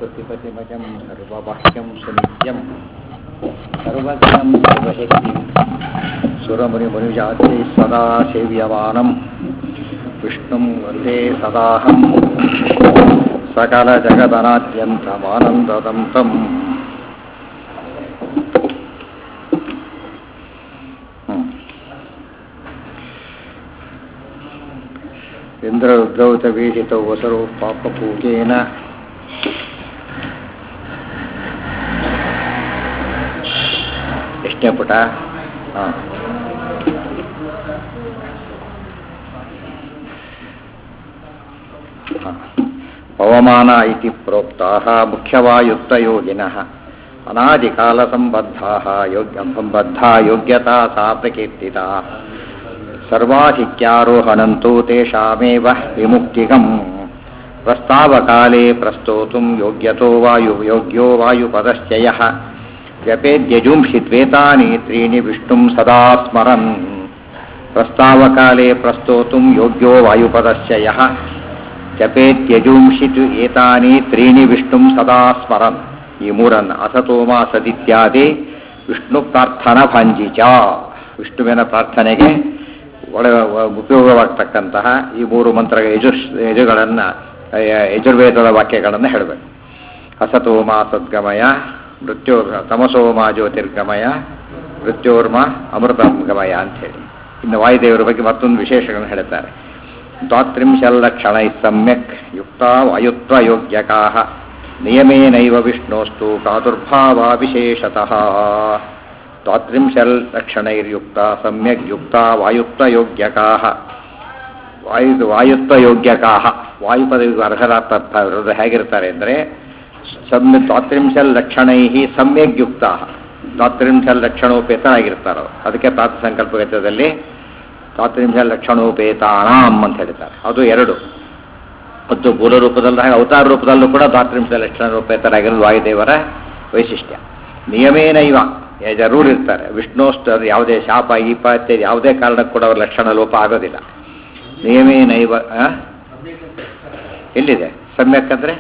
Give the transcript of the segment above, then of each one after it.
प्रतिपतिमजं सर्ववाक्यं सुनित्यं सर्वगणं सर्वशक्तिं सुरमुनिमुनिजाते सदा सेव्यमानं विष्णुं वन्दे सदाहं सकलजगदनाद्यन्तमानन्ददं तम् ಇಂದ್ರರುದ್ರೌ ಚ ವೇಷಿತೌ ವಸರೌ ಪಾಪಪೂಜೇನ ಎಷ್ಟನೇ ಪುಟ ಹಾಂ ಪವಮಾನ ಇತಿ ಪ್ರೋಕ್ತಾः ಮುಖ್ಯವಾಯುಕ್ತಯೋಗಿನः ಅನಾದಿಕಾಲಸಂಬದ್ಧಾः ಯೋಗ್ಯ ಸಂಬದ್ಧಾ ಯೋಗ್ಯತಾ ಸಾ ಪ್ರಕೀರ್ತಿತಾ ಸರ್ವಾಧಿಕ್ಯಾರೋಹಣಂತೂ ತೇಷಾಮೇವ ವಿಮುಕ್ತಿಗಂ ಪ್ರಸ್ತಾವಕಾಲೇ ಪ್ರಸ್ತೋತುಂ ಯೋಗ್ಯತೋ ವಾಯು ಯೋಗ್ಯೋ ವಾಯುಪದಶ್ಚಯಃ ಜಪೇದ್ಯಜುಂಷಿದ್ವೇತಾನಿ ತ್ರೀಣಿ ವಿಷ್ಣುಂ ಸದಾ ಸ್ಮರನ್ ಪ್ರಸ್ತಾವಕಾಲೇ ಪ್ರಸ್ತೋತುಂ ಯೋಗ್ಯೋ ವಾಯುಪದಶ್ಚಯಃ ಜಪೇತ್ಯಜುಂಷಿತ್ ಏತಾನಿ ತ್ರೀಣಿ ವಿಷ್ಣುಂ ಸದಾ ಸ್ಮರನ್ ಈ ಮೂರನ್ನು ಅಸತೋಮ ಸದಿತ್ಯಾದಿ ವಿಷ್ಣು ಪ್ರಾರ್ಥನಾ ಭಾಂಜಿಚ ವಿಷ್ಣುವಿನ ಪ್ರಾರ್ಥನೆಗೆ ಒಳ ಉಪಯೋಗವಾಗ್ತಕ್ಕಂತಹ ಈ ಮೂರು ಮಂತ್ರ ಯಜುರ್ ಯಜುಗಳನ್ನು ಯಜುರ್ವೇದದ ವಾಕ್ಯಗಳನ್ನು ಹೇಳಬೇಕು ಹಸತೋಮ ಸದ್ಗಮಯ ಮೃತ್ಯೋ ತಮಸೋಮ ಜ್ಯೋತಿರ್ಗಮಯ ಮೃತ್ಯೋರ್ಮ ಅಮೃತಂ ಗಮಯ ಅಂಥೇಳಿ ಇನ್ನು ವಾಯುದೇವರ ಬಗ್ಗೆ ಮತ್ತೊಂದು ವಿಶೇಷಗಳನ್ನು ಹೇಳ್ತಾರೆ ದ್ವಾತ್ರಿಂಶಲ್ಲಕ್ಷಣೈ ಸಮ್ಯಕ್ ಯುಕ್ತ ವಾಯುತ್ವ ಯೋಗ್ಯಕಾ ನಿಯಮೇನೈವ ವಿಷ್ಣೋಸ್ತು ಪ್ರಾದುರ್ಭಾವ ವಿಶೇಷತಃ ದ್ವಾತ್ರಿಂಶಲ್ ಲಕ್ಷಣೈರ್ಯುಕ್ತ ಸಮ್ಯಕ್ ಯುಕ್ತ ವಾಯುತ್ವಯೋಗ್ಯಕಾ ವಾಯು ವಾಯುತ್ವಯೋಗ್ಯಕಾ ವಾಯುಪದವಿಗೂ ಅರ್ಹರಾಗ್ತಾ ಹೇಗಿರ್ತಾರೆ ಅಂದರೆ ಸಮ್ಯ ದ್ವಾತ್ರಿಂಶಲ್ ಲಕ್ಷಣೈ ಸಮ್ಯಕ್ ಯುಕ್ತ ದ್ವಾತ್ರಿಂಶಲ್ ಲಕ್ಷಣೋಪೇತರಾಗಿರ್ತಾರೆ ಅದಕ್ಕೆ ಪ್ರಾತ ಸಂಕಲ್ಪಗತದಲ್ಲಿ ದ್ವಾತ್ರಿಂಶಲ್ ಲಕ್ಷಣೋಪೇತಾನಾಂ ಅಂತ ಹೇಳ್ತಾರೆ ಅದು ಎರಡು ಮತ್ತು ಮೂಲ ರೂಪದಲ್ಲ ಅವತಾರ ರೂಪದಲ್ಲೂ ಕೂಡ ದ್ವಾತ್ರಿಂಶ ಲಕ್ಷಣೋಪೇತರಾಗಿರೋದು ವಾಯುದೇವರ ವೈಶಿಷ್ಟ್ಯ ನಿಯಮೇನೈವ ಎಜ ರೂಲ್ ಇರ್ತಾರೆ ವಿಷ್ಣುಷ್ಟು ಅದು ಯಾವುದೇ ಶಾಪ ಈಪ ಇತ್ಯಾದಿ ಯಾವುದೇ ಕಾರಣಕ್ಕೂ ಕೂಡ ಅವ್ರ ಲಕ್ಷಣ ಲೋಪ ಆಗೋದಿಲ್ಲ ನಿಯಮೇನೈವ ಎಲ್ಲಿದೆ ಸಮ್ಯಕ್ ಅಂದರೆ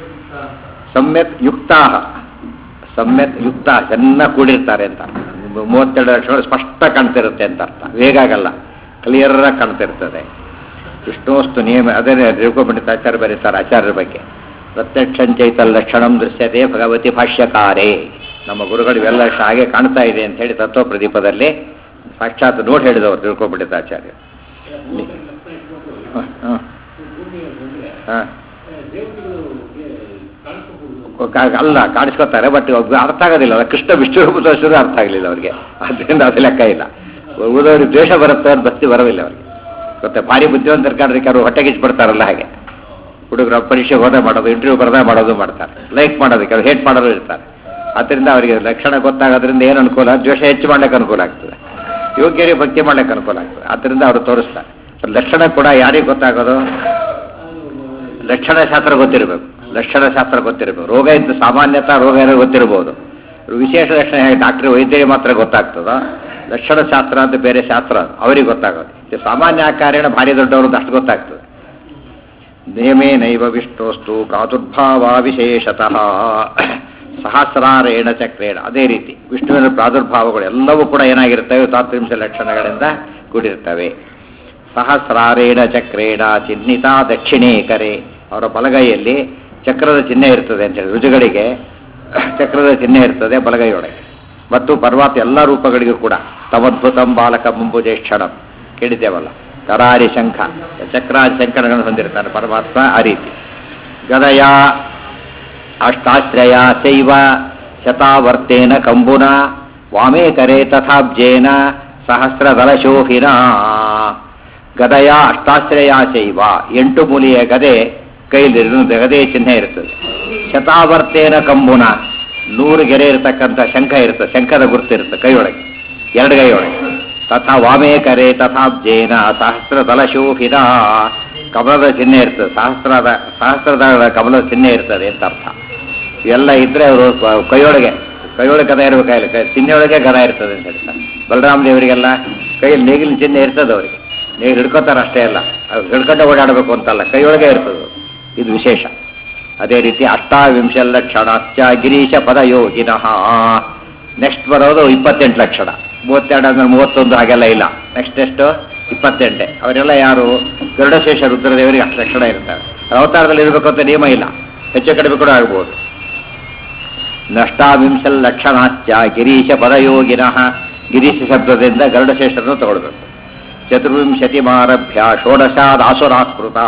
ಸಮ್ಯಕ್ ಯುಕ್ತಾ ಸಮ್ಯಕ್ ಯುಕ್ತ ಚೆನ್ನಾಗಿ ಕೂಡಿರ್ತಾರೆ ಅಂತ ಮೂವತ್ತೆರಡು ಲಕ್ಷಣ ಸ್ಪಷ್ಟ ಕಾಣ್ತಿರುತ್ತೆ ಅಂತ ಅರ್ಥ ವೇಗ ಆಗಲ್ಲ ಕ್ಲಿಯರಾಗಿ ಕಾಣ್ತಿರ್ತದೆ ವಿಷ್ಣುವಸ್ತು ನಿಯಮ ಅದೇ ರೇಖೋಪಂಡಿತ ಆಚಾರ್ಯ ಬರೀತಾರೆ ಆಚಾರ್ಯರ ಬಗ್ಗೆ ಪ್ರತ್ಯಕ್ಷಂಚೈತ ಲಕ್ಷಣಂ ದೃಶ್ಯತೆ ಭಗವತಿ ಭಾಷ್ಯಕಾರೇ ನಮ್ಮ ಗುರುಗಳು ಇವೆಲ್ಲ ಹಾಗೆ ಕಾಣ್ತಾ ಇದೆ ಅಂತ ಹೇಳಿ ತತ್ವ ಪ್ರದೀಪದಲ್ಲಿ ಸಾಕ್ಷಾತ್ ನೋಡಿ ಹೇಳಿದವರು ತಿಳ್ಕೊಬಿಟ್ಟಿದ್ದ ಆಚಾರ್ಯ ಅಲ್ಲ ಕಾಣಿಸ್ಕೊತಾರೆ ಬಟ್ ಅರ್ಥ ಆಗೋದಿಲ್ಲ ಕೃಷ್ಣ ವಿಷ್ಣು ರೂಪದಷ್ಟು ಅರ್ಥ ಆಗಲಿಲ್ಲ ಅವರಿಗೆ ಅದರಿಂದ ಅದು ಲೆಕ್ಕ ಇಲ್ಲ ಉಳಿದವ್ರಿಗೆ ದ್ವೇಷ ಬರುತ್ತೆ ಅವ್ರು ಬಸ್ತಿ ಬರೋದಿಲ್ಲ ಅವರಿಗೆ ಮತ್ತೆ ಭಾರಿ ಬುದ್ಧಿವಂತರ ಕಾರಣಕ್ಕೆ ಅವರು ಹೊಟ್ಟೆಗಿಚ್ಚು ಬಿಡ್ತಾರಲ್ಲ ಹಾಗೆ ಹುಡುಗರ ಪರೀಕ್ಷೆ ಹೋದ ಮಾಡೋದು ಇಂಟರ್ವ್ಯೂ ಬರದ ಮಾಡೋದು ಮಾಡ್ತಾರೆ ಲೈಕ್ ಮಾಡೋದಕ್ಕೆ ಅವ್ರು ಹೇಟ್ ಮಾಡೋರು ಇರ್ತಾರೆ ಆದ್ದರಿಂದ ಅವರಿಗೆ ಲಕ್ಷಣ ಗೊತ್ತಾಗೋದ್ರಿಂದ ಏನು ಅನುಕೂಲ ದ್ವೇಷ ಹೆಚ್ಚು ಮಾಡ್ಲಿಕ್ಕೆ ಅನುಕೂಲ ಆಗ್ತದೆ ಯೋಗ್ಯರಿಗೆ ಭಕ್ತಿ ಮಾಡ್ಲಿಕ್ಕೆ ಅನುಕೂಲ ಆಗ್ತದೆ ಆದ್ದರಿಂದ ಅವರು ತೋರಿಸ್ತಾರೆ ಲಕ್ಷಣ ಕೂಡ ಯಾರಿಗೆ ಗೊತ್ತಾಗೋದು ಲಕ್ಷಣ ಶಾಸ್ತ್ರ ಗೊತ್ತಿರಬೇಕು ಲಕ್ಷಣ ಶಾಸ್ತ್ರ ಗೊತ್ತಿರಬೇಕು ರೋಗ ಇದ್ದು ಸಾಮಾನ್ಯತ ರೋಗ ಏನೋ ಗೊತ್ತಿರಬಹುದು ವಿಶೇಷ ಲಕ್ಷಣ ಹೇಗೆ ಡಾಕ್ಟ್ರ್ ವೈದ್ಯರಿಗೆ ಮಾತ್ರ ಗೊತ್ತಾಗ್ತದೋ ಲಕ್ಷಣ ಶಾಸ್ತ್ರ ಅಂತ ಬೇರೆ ಶಾಸ್ತ್ರ ಅವರಿಗೆ ಗೊತ್ತಾಗೋದು ಸಾಮಾನ್ಯ ಆಕಾರೇಣ ಭಾರಿ ದೊಡ್ಡವರು ಅಷ್ಟು ಗೊತ್ತಾಗ್ತದೆ ನೇಮೇ ನೈವ ವಿಷ್ಣೋಸ್ತು ಪ್ರಾದುರ್ಭಾವ ವಿಶೇಷತಃ ಸಹಸ್ರಾರೇಣ ಚಕ್ರೇಣ ಅದೇ ರೀತಿ ವಿಷ್ಣುವಿನ ಪ್ರಾದುರ್ಭಾವಗಳು ಎಲ್ಲವೂ ಕೂಡ ಏನಾಗಿರ್ತವೆ ತಾತ್ರಿಂಶ ಲಕ್ಷಣಗಳಿಂದ ಕೂಡಿರ್ತವೆ ಸಹಸ್ರಾರೇಣ ಚಕ್ರೇಣ ಚಿಹ್ನಿತ ದಕ್ಷಿಣೇ ಕರೆ ಅವರ ಬಲಗೈಯಲ್ಲಿ ಚಕ್ರದ ಚಿಹ್ನೆ ಇರ್ತದೆ ಅಂತ ಹೇಳಿ ರುಜುಗಳಿಗೆ ಚಕ್ರದ ಚಿಹ್ನೆ ಇರ್ತದೆ ಬಲಗೈಯೊಳಗೆ ಮತ್ತು ಪರ್ವತ ಎಲ್ಲ ರೂಪಗಳಿಗೂ ಕೂಡ ತಮದ್ಭುತಂ ಬಾಲಕ ಮುಂಬುಜೇಕ್ಷಣಂ ಕೇಳಿದ್ದೇವಲ್ಲ ಕರಾರಿ ಶಂಖ ಚಕ್ರಾದಿ ಶಂಕರಗಳನ್ನು ಹೊಂದಿರ್ತಾನೆ ಪರಮಾತ್ಮ ಆ ರೀತಿ ಗದಯ ಅಷ್ಟಾಶ್ರಯ ಶೈವ ಶತಾವರ್ತೇನ ಕಂಬುನ ವಾಮೇ ಕರೆ ತಥಾಬ್ಜೇನ ಸಹಸ್ರದಲಶೋಹಿನ ಗದಯ ಅಷ್ಟಾಶ್ರಯ ಶೈವ ಎಂಟು ಮೂಲಿಯ ಗದೆ ಕೈಲಿ ಗದೆ ಚಿಹ್ನೆ ಇರ್ತದೆ ಶತಾವರ್ತೇನ ಕಂಬುನ ನೂರು ಗೆರೆ ಇರತಕ್ಕಂಥ ಶಂಖ ಇರ್ತದೆ ಶಂಖದ ಗುರುತಿರುತ್ತೆ ಕೈಯೊಳಗೆ ಎರಡು ಕೈಯೊಳಗೆ ತಥಾ ವಾಮೇ ಕರೆ ತಥಾಬ್ಜೇನ ಸಹಸ್ರದಲಶೋಹಿನ ಕಮಲದ ಚಿಹ್ನೆ ಇರ್ತದೆ ಸಹಸ್ರದ ಸಹಸ್ರದ ಕಮಲದ ಚಿಹ್ನೆ ಇರ್ತದೆ ಅಂತ ಅರ್ಥ ಇವೆಲ್ಲ ಇದ್ರೆ ಅವರು ಕೈಯೊಳಗೆ ಕೈಯೊಳಗೆ ಗದ ಇರಬೇಕಾಗಿಲ್ಲ ಕೈ ಚಿಹ್ನೆಯೊಳಗೆ ಗದ ಇರ್ತದೆ ಅಂತ ಹೇಳ್ತಾರೆ ಬಲರಾಮ ದೇವರಿಗೆಲ್ಲ ಕೈಯಲ್ಲಿ ನೇಗಿಲಿನ ಚಿಹ್ನೆ ಇರ್ತದೆ ಅವರಿಗೆ ನೇಗಿಲು ಹಿಡ್ಕೋತಾರೆ ಅಷ್ಟೇ ಅಲ್ಲ ಹಿಡ್ಕೊಂಡೆ ಓಡಾಡಬೇಕು ಅಂತಲ್ಲ ಕೈಯೊಳಗೆ ಇರ್ತದೆ ಇದು ವಿಶೇಷ ಅದೇ ರೀತಿ ಅಷ್ಟಾವಿಂಶ ಲಕ್ಷಣಾಶ್ಚ ಗಿರೀಶ ಪದಯೋಗಿನಃ ನೆಕ್ಸ್ಟ್ ಬರೋದು ಇಪ್ಪತ್ತೆಂಟು ಲಕ್ಷಣ ಮೂವತ್ತೆರಡು ಅಂದ್ರೆ ಮೂವತ್ತೊಂದು ಹಾಗೆಲ್ಲ ಇಲ್ಲ ನೆಕ್ಸ್ಟ್ ಎಷ್ಟು ಇಪ್ಪತ್ತೆಂಟೆ ಅವರೆಲ್ಲ ಯಾರು ಗರುಡಶೇಷ ರುದ್ರದೇವರಿಗೆ ಅಷ್ಟು ಲಕ್ಷಣ ಇರ್ತಾರೆ ಅವತಾರದಲ್ಲಿ ಇರಬೇಕು ಅಂತ ನಿಯಮ ಇಲ್ಲ ಹೆಚ್ಚು ಕಡಿಮೆ ಕೂಡ ಆಗ್ಬೋದು ನಷ್ಟಾವಿಂಶ ಲಕ್ಷಣಾಶ್ಚ ಗಿರೀಶ ಪದಯೋಗಿನಃ ಗಿರೀಶ ಶಬ್ದದಿಂದ ಗರುಡಶೇಷರನ್ನು ತಗೊಳ್ಬೇಕು ಚತುರ್ವಿಂಶತಿ ಮಾರಭ್ಯ ಷೋಡಶಾದಾಸುರಾಸ್ಮೃತಾ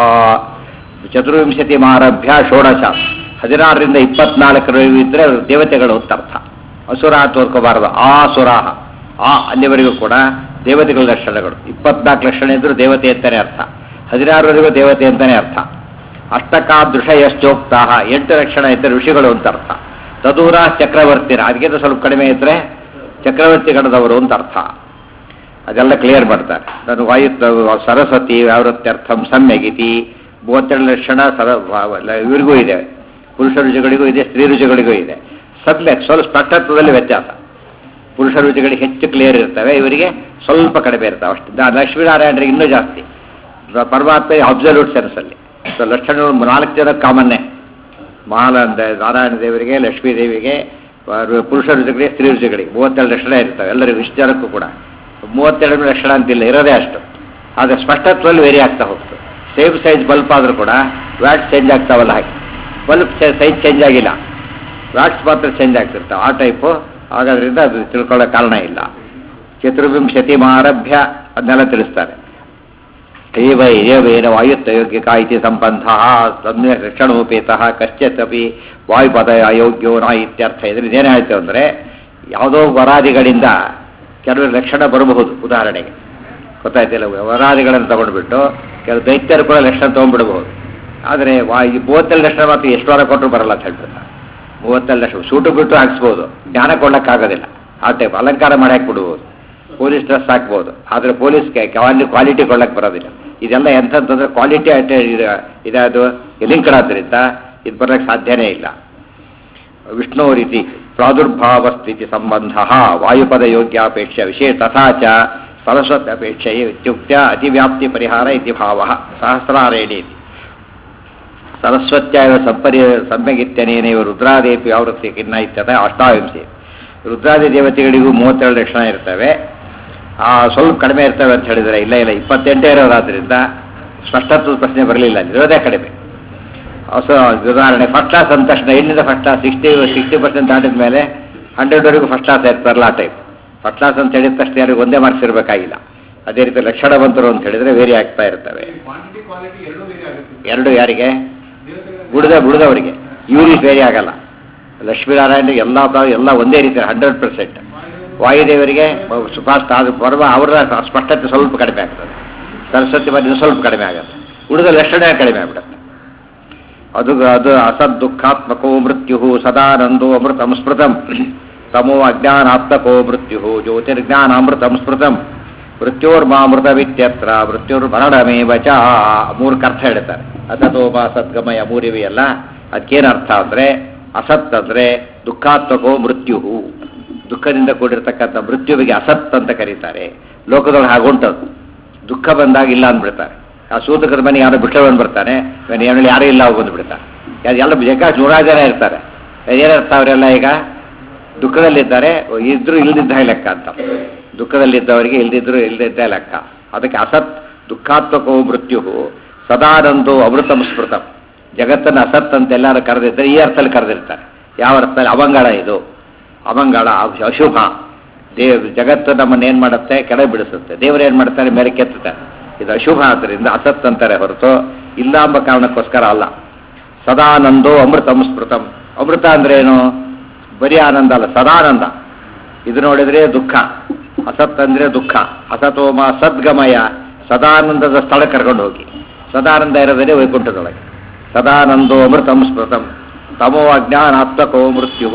ಚತುರ್ವಿಂಶತಿ ಮಾರಭ್ಯ ಷೋಡಶ ಹದಿನಾರರಿಂದ ಇಪ್ಪತ್ನಾಲ್ಕರ ಇದ್ರೆ ದೇವತೆಗಳು ಅಂತ ಅರ್ಥ ಅಸುರ ತೋರ್ಕೋಬಾರದು ಆ ಸುರಾಹ ಆ ಅಲ್ಲಿವರೆಗೂ ಕೂಡ ದೇವತೆಗಳ ಲಕ್ಷಣಗಳು ಇಪ್ಪತ್ನಾಲ್ಕು ಲಕ್ಷಣ ಇದ್ರೂ ದೇವತೆ ಅಂತಾನೆ ಅರ್ಥ ಹದಿನಾರವರೆಗೂ ದೇವತೆ ಅಂತಾನೆ ಅರ್ಥ ಅಷ್ಟಕಾದೃಷಯಶ್ಚೋಕ್ತಾ ಎಂಟು ಲಕ್ಷಣ ಇದ್ದರೆ ಋಷಿಗಳು ಅಂತ ಅರ್ಥ ತದೂರ ಚಕ್ರವರ್ತಿನ ಅದಕ್ಕಿಂತ ಸ್ವಲ್ಪ ಕಡಿಮೆ ಇದ್ರೆ ಚಕ್ರವರ್ತಿ ಗಣದವರು ಅಂತ ಅರ್ಥ ಅದೆಲ್ಲ ಕ್ಲಿಯರ್ ಮಾಡ್ತಾರೆ ನಾನು ವಾಯು ಸರಸ್ವತಿ ವ್ಯಾವೃತ್ಯರ್ಥಂ ಸಮ್ಯಗಿತಿ ಮೂವತ್ತೆರಡು ಲಕ್ಷಣ ಸರ ಇವರಿಗೂ ಇದೆ ಪುರುಷ ರುಚಿಗಳಿಗೂ ಇದೆ ಸ್ತ್ರೀ ರುಚಿಗಳಿಗೂ ಇದೆ ಸಮ್ಯಕ್ ಸ್ವಲ್ಪ ಸ್ಪಷ್ಟತ್ವದಲ್ಲಿ ವ್ಯತ್ಯಾಸ ಪುರುಷ ರುಚಿಗಳಿಗೆ ಹೆಚ್ಚು ಕ್ಲಿಯರ್ ಇರ್ತವೆ ಇವರಿಗೆ ಸ್ವಲ್ಪ ಕಡಿಮೆ ಇರ್ತವೆ ಅಷ್ಟು ದ- ಲಕ್ಷ್ಮೀನಾರಾಯಣರಿಗೆ ಇನ್ನೂ ಜಾಸ್ತಿ ಪರಮಾತ್ಮ ಅಬ್ಸಲ್ಯೂಟ್ ಸೆನ್ಸಲ್ಲಿ ಸೊ ಲಕ್ಷಣಗಳು ನಾಲ್ಕು ಜನ ಕಾಮನ್ನೇ ಮಹಾಲ ನಾರಾಯಣ ದೇವರಿಗೆ ಲಕ್ಷ್ಮೀ ದೇವಿಗೆ ವ- ಪುರುಷ ರುಚಿಗಳಿಗೆ ಸ್ತ್ರೀ ರುಚಿಗಳಿಗೆ ಮೂವತ್ತೆರಡು ಲಕ್ಷಣ ಇರ್ತವೆ ಎಲ್ಲರಿಗೂ ಇಷ್ಟು ಜನಕ್ಕೂ ಕೂಡ ಮೂವತ್ತೆರಡು ಲಕ್ಷಣ ಅಂತಿಲ್ಲ ಇರೋದೇ ಅಷ್ಟು ಆದರೆ ಸ್ಪಷ್ಟತ್ವದಲ್ಲಿ ವೇರಿ ಆಗ್ತಾ ಹೋಗ್ತದೆ ಸೇಮ್ ಸೈಜ್ ಬಲ್ಪ್ ಆದರೂ ಕೂಡ ವ್ಯಾಟ್ ಚೇಂಜ್ ಆಗ್ತಾವಲ್ಲ ಹಾಗೆ ಬಲ್ಪ್ ಸೈಜ್ ಚೇಂಜ್ ಆಗಿಲ್ಲ ವ್ಯಾಟ್ಸ್ ಮಾತ್ರ ಚೇಂಜ್ ಆಗ್ತಿರ್ತಾವೆ ಆ ಟೈಪು ಹಾಗಾದ್ರಿಂದ ಅದು ತಿಳ್ಕೊಳ್ಳೋ ಕಾರಣ ಇಲ್ಲ ಚತುರ್ವಿಂಶತಿ ಮಾರಭ್ಯ ಅದನ್ನೆಲ್ಲ ತಿಳಿಸ್ತಾರೆ ಏವ ಏವೇನ ವಾಯುತ್ತಯೋಗ್ಯಕ ಇತಿ ಸಂಬಂಧ ಸಮ್ಯ ರಕ್ಷಣೋಪೇತ ಕಶ್ಚಿತ್ತಪಿ ವಾಯುಪದ ಅಯೋಗ್ಯೋ ನ ಇತ್ಯರ್ಥ ಇದರಿಂದ ಏನಾಯ್ತು ಅಂದರೆ ಯಾವುದೋ ವರಾದಿಗಳಿಂದ ಕೆಲವು ಲಕ್ಷಣ ಬರಬಹುದು ಉದಾಹರಣೆಗೆ ಗೊತ್ತಾಯ್ತಿಲ್ಲ ವರಾದಿಗಳನ್ನು ತಗೊಂಡ್ಬಿಟ್ಟು ಕೆಲವು ದೈತ್ಯರು ಕೂಡ ಲಕ್ಷಣ ತೊಗೊಂಡ್ಬಿಡಬಹುದು ಆದರೆ ವಾ ಈ ಮೂವತ್ತೆರಡು ಲಕ್ಷಣ ಮಾತ್ರ ಎಷ್ಟು ವಾರ ಕೊಟ್ಟರು ಬರಲ್ಲ ಅಂತ ಹೇಳ್ಬಿಡ್ತಾರೆ ಮೂವತ್ತೆರಡು ಲಕ್ಷ ಸೂಟು ಬಿಟ್ಟು ಹಾಕ್ಸ್ಬೋದು ಜ್ಞಾನ ಕೊಡೋಕ್ಕಾಗೋದಿಲ್ಲ ಆ ಟೈಪ್ ಅಲಂಕಾರ ಮಾಡಿ ಹಾಕ್ಬಿಡ್ಬೋದು ಪೊಲೀಸ್ ಡ್ರೆಸ್ ಹಾಕ್ಬೋದು ಆದರೆ ಪೊಲೀಸ್ಗೆ ಕ್ವಾಲಿ ಕ್ವಾಲಿಟಿ ಕೊಡಕ್ಕೆ ಬರೋದಿಲ್ಲ ಇದೆಲ್ಲ ಎಂಥಂತಂದ್ರೆ ಕ್ವಾಲಿಟಿ ಅಷ್ಟೇ ಇದಾದು ಲಿಂಕ್ ಆದ್ದರಿಂದ ಇದು ಬರೋಕ್ಕೆ ಸಾಧ್ಯನೇ ಇಲ್ಲ ವಿಷ್ಣು ರೀತಿ ಪ್ರಾದುರ್ಭಾವ ಸ್ಥಿತಿ ಸಂಬಂಧ ವಾಯುಪದ ಯೋಗ್ಯಾಪೇಕ್ಷೆ ವಿಶೇಷ ತಥಾ ಚ ಸರಸ್ವತಿ ಅಪೇಕ್ಷೆಯೇ ಇತ್ಯುಕ್ತ ಅತಿವ್ಯಾಪ್ತಿ ಪರಿಹಾರ ಇತಿ ಭಾವ ಸಹಸ್ರಾರೇಣಿ ಸರಸ್ವತ್ಯಾಯ ಸಂಪರಿ ಸಮ್ಯಗಿತ್ಯನೇನೇವ ರುದ್ರಾದೇಪಿ ಆವೃತ್ತಿ ಕಿನ್ನ ಇತ್ಯದ ಅಷ್ಟಾವಿಂಶಿ ರುದ್ರಾದಿ ದೇವತೆಗಳಿಗೂ ಮೂವತ್ತೆರಡು ಲಕ್ಷಣ ಇರ್ತವೆ ಆ ಸ್ವಲ್ಪ ಕಡಿಮೆ ಇರ್ತವೆ ಅಂತ ಹೇಳಿದರೆ ಇಲ್ಲ ಇಲ್ಲ ಇಪ್ಪತ್ತೆಂಟೇ ಇರೋದಾದ್ರಿಂದ ಸ್ಪಷ್ಟತ್ವದ ಪ್ರಶ್ನೆ ಬರಲಿಲ್ಲ ಇರೋದೇ ಕಡಿಮೆ ಹೊಸ ಉದಾಹರಣೆ ಫಸ್ಟ್ ಕ್ಲಾಸ್ ಅಂದ ತಕ್ಷಣ ಎಲ್ಲಿಂದ first class sixty sixty percent ದಾಟಿದ ಮೇಲೆ ಹಂಡ್ರೆಡ್ವರೆಗೂ ಫಸ್ಟ್ ಕ್ಲಾಸ್ ಇರ್ತಾರಲ್ಲ ಆ ಟೈಪ್ ಫಸ್ಟ್ ಕ್ಲಾಸ್ ಅಂತ ಹೇಳಿದ ತಕ್ಷಣ ಯಾರಿಗೂ ಒಂದೇ ಮಾರ್ಕ್ಸ್ ಇರಬೇಕಾಗಿಲ್ಲ ಅದೇ ರೀತಿ ಲಕ್ಷಣ ಬಂತರು ಅಂತ ಹೇಳಿದ್ರೆ ವೇರಿ ಆಗ್ತಾ ಇರ್ತವೆ ಕ್ವಾಂಟಿಟಿ ಕ್ವಾಲಿಟಿ ಎರಡೂ ಬೇರೆ ಆಗುತ್ತೆ ಎರಡು ಯಾರಿಗೆ ದೇವತೆಗಳ ಬುಡದ ಬುಡದವರಿಗೆ ಇವ್ರಿಗೆ ಬೇರೆ ಆಗಲ್ಲ ಲಕ್ಷ್ಮೀನಾರಾಯಣರಿಗೆ ಎಲ್ಲ ತಾವು ಎಲ್ಲ ಒಂದೇ ರೀತಿ ಹಂಡ್ರೆಡ್ ಪರ್ಸೆಂಟ್ ವಾಯುದೇವರಿಗೆ ಸುಪಾಸ್ತ ಅದು ಪರ್ವ ಅವರ ಸ್ಪಷ್ಟತೆ ಸ್ವಲ್ಪ ಕಡಿಮೆ ಆಗ್ತದೆ ಸರಸ್ವತಿ ಬಗ್ಗೆ ಸ್ವಲ್ಪ ಕಡಿಮೆ ಆಗುತ್ತೆ ಉಳಿದ ಲಕ್ಷಣ ಕಡಿಮೆ ಆಗ್ಬಿಡುತ್ತೆ ಅದು ಅದು ಅಸದ್ ದುಃಖಾತ್ಮಕೋ ಮೃತ್ಯು ಸದಾನಂದೋ ಅಮೃತಂ ಸ್ಮೃತಂ ತಮೋ ಅಜ್ಞಾನಾತ್ಮಕೋ ಮೃತ್ಯು ಜ್ಯೋತಿರ್ಜ್ಞಾನಾಮೃತಂ ಸ್ಮೃತಂ ಮೃತ್ಯೋರ್ಮಾಮೃತವಿತ್ಯತ್ರ ಮೃತ್ಯುರ್ಮರಣಮೇವ ಚ ಮೂರು ಅರ್ಥ ಹೇಳ್ತಾರೆ ಅಸತೋಮ ಸದ್ಗಮಯ ಮೂರಿವೆ ಅಲ್ಲ ಅದಕ್ಕೇನು ಅರ್ಥ ಅಂದರೆ ಅಸತ್ ಅಂದರೆ ದುಃಖಾತ್ಮಕೋ ಮೃತ್ಯು ದುಃಖದಿಂದ ಕೂಡಿರ್ತಕ್ಕಂಥ ಮೃತ್ಯುವಿಗೆ ಅಸತ್ ಅಂತ ಕರೀತಾರೆ ಲೋಕದೊಳಗೆ ಹಾಗುಂಟದು ದುಃಖ ಬಂದಾಗ ಇಲ್ಲ ಅಂದ್ಬಿಡ್ತಾರೆ ಆ ಸೂತಕದ ಮನೆ ಯಾರೋ ಬಿಟ್ಟವನ್ ಬರ್ತಾನೆ ಏನಲ್ಲಿ ಯಾರೂ ಇಲ್ಲ ಬಂದು ಬಿಡ್ತಾರೆ ಎಲ್ಲ ಜಗ ನೂರಾರು ಜನ ಇರ್ತಾರೆ ಏನರ್ಥ ಅವರೆಲ್ಲ ಈಗ ದುಃಖದಲ್ಲಿದ್ದಾರೆ ಇದ್ರು ಇಲ್ದಿದ್ದ ಲೆಕ್ಕ ಅಂತ ದುಃಖದಲ್ಲಿದ್ದವರಿಗೆ ಇಲ್ದಿದ್ರು ಇಲ್ದಿದ್ದ ಲೆಕ್ಕ ಅದಕ್ಕೆ ಅಸತ್ ದುಃಖಾತ್ಮಕೋ ಮೃತ್ಯು ಸದಾನಂದೋ ಅಮೃತಂ ಸ್ಮೃತಂ ಜಗತ್ತನ್ನು ಅಸತ್ ಅಂತ ಎಲ್ಲರೂ ಕರೆದಿರ್ತಾರೆ ಈ ಅರ್ಥದಲ್ಲಿ ಕರೆದಿರ್ತಾರೆ ಯಾವ ಅರ್ಥದಲ್ಲಿ ಅವಂಗಳ ಇದು ಅವಂಗಳ ಅಶ್- ಅಶುಭ ದೇವ್ ಜಗತ್ತು ನಮ್ಮನ್ನು ಏನು ಮಾಡುತ್ತೆ ಕೆಳಗೆ ಬಿಡಿಸುತ್ತೆ ದೇವರು ಏನು ಮಾಡ್ತಾರೆ ಮೇಲೆ ಕೆತ್ತುತ್ತಾರೆ ಇದು ಅಶುಭ ಆದ್ದರಿಂದ ಅಸತ್ ಅಂತಾರೆ ಹೊರತು ಇಲ್ಲ ಎಂಬ ಕಾರಣಕ್ಕೋಸ್ಕರ ಅಲ್ಲ ಸದಾನಂದೋ ಅಮೃತಂ ಸ್ಮೃತಂ ಅಮೃತ ಅಂದ್ರೆ ಏನು ಬರೀ ಆನಂದ ಅಲ್ಲ ಸದಾನಂದ ಇದು ನೋಡಿದ್ರೆ ದುಃಖ ಅಸತ್ ಅಂದ್ರೆ ದುಃಖ ಅಸತೋಮ ಸದ್ಗಮಯ ಸದಾನಂದದ ಸ್ಥಳ ಕರ್ಕೊಂಡು ಹೋಗಿ ಸದಾನಂದ ಇರೋದೇ ವೈಕುಂಠದೊಳಗೆ ಸದಾನಂದೋ ಅಮೃತಂ ಸ್ಮೃತಂ ತಮೋ ಅಜ್ಞಾನಾತ್ಮಕೋ ಮೃತ್ಯು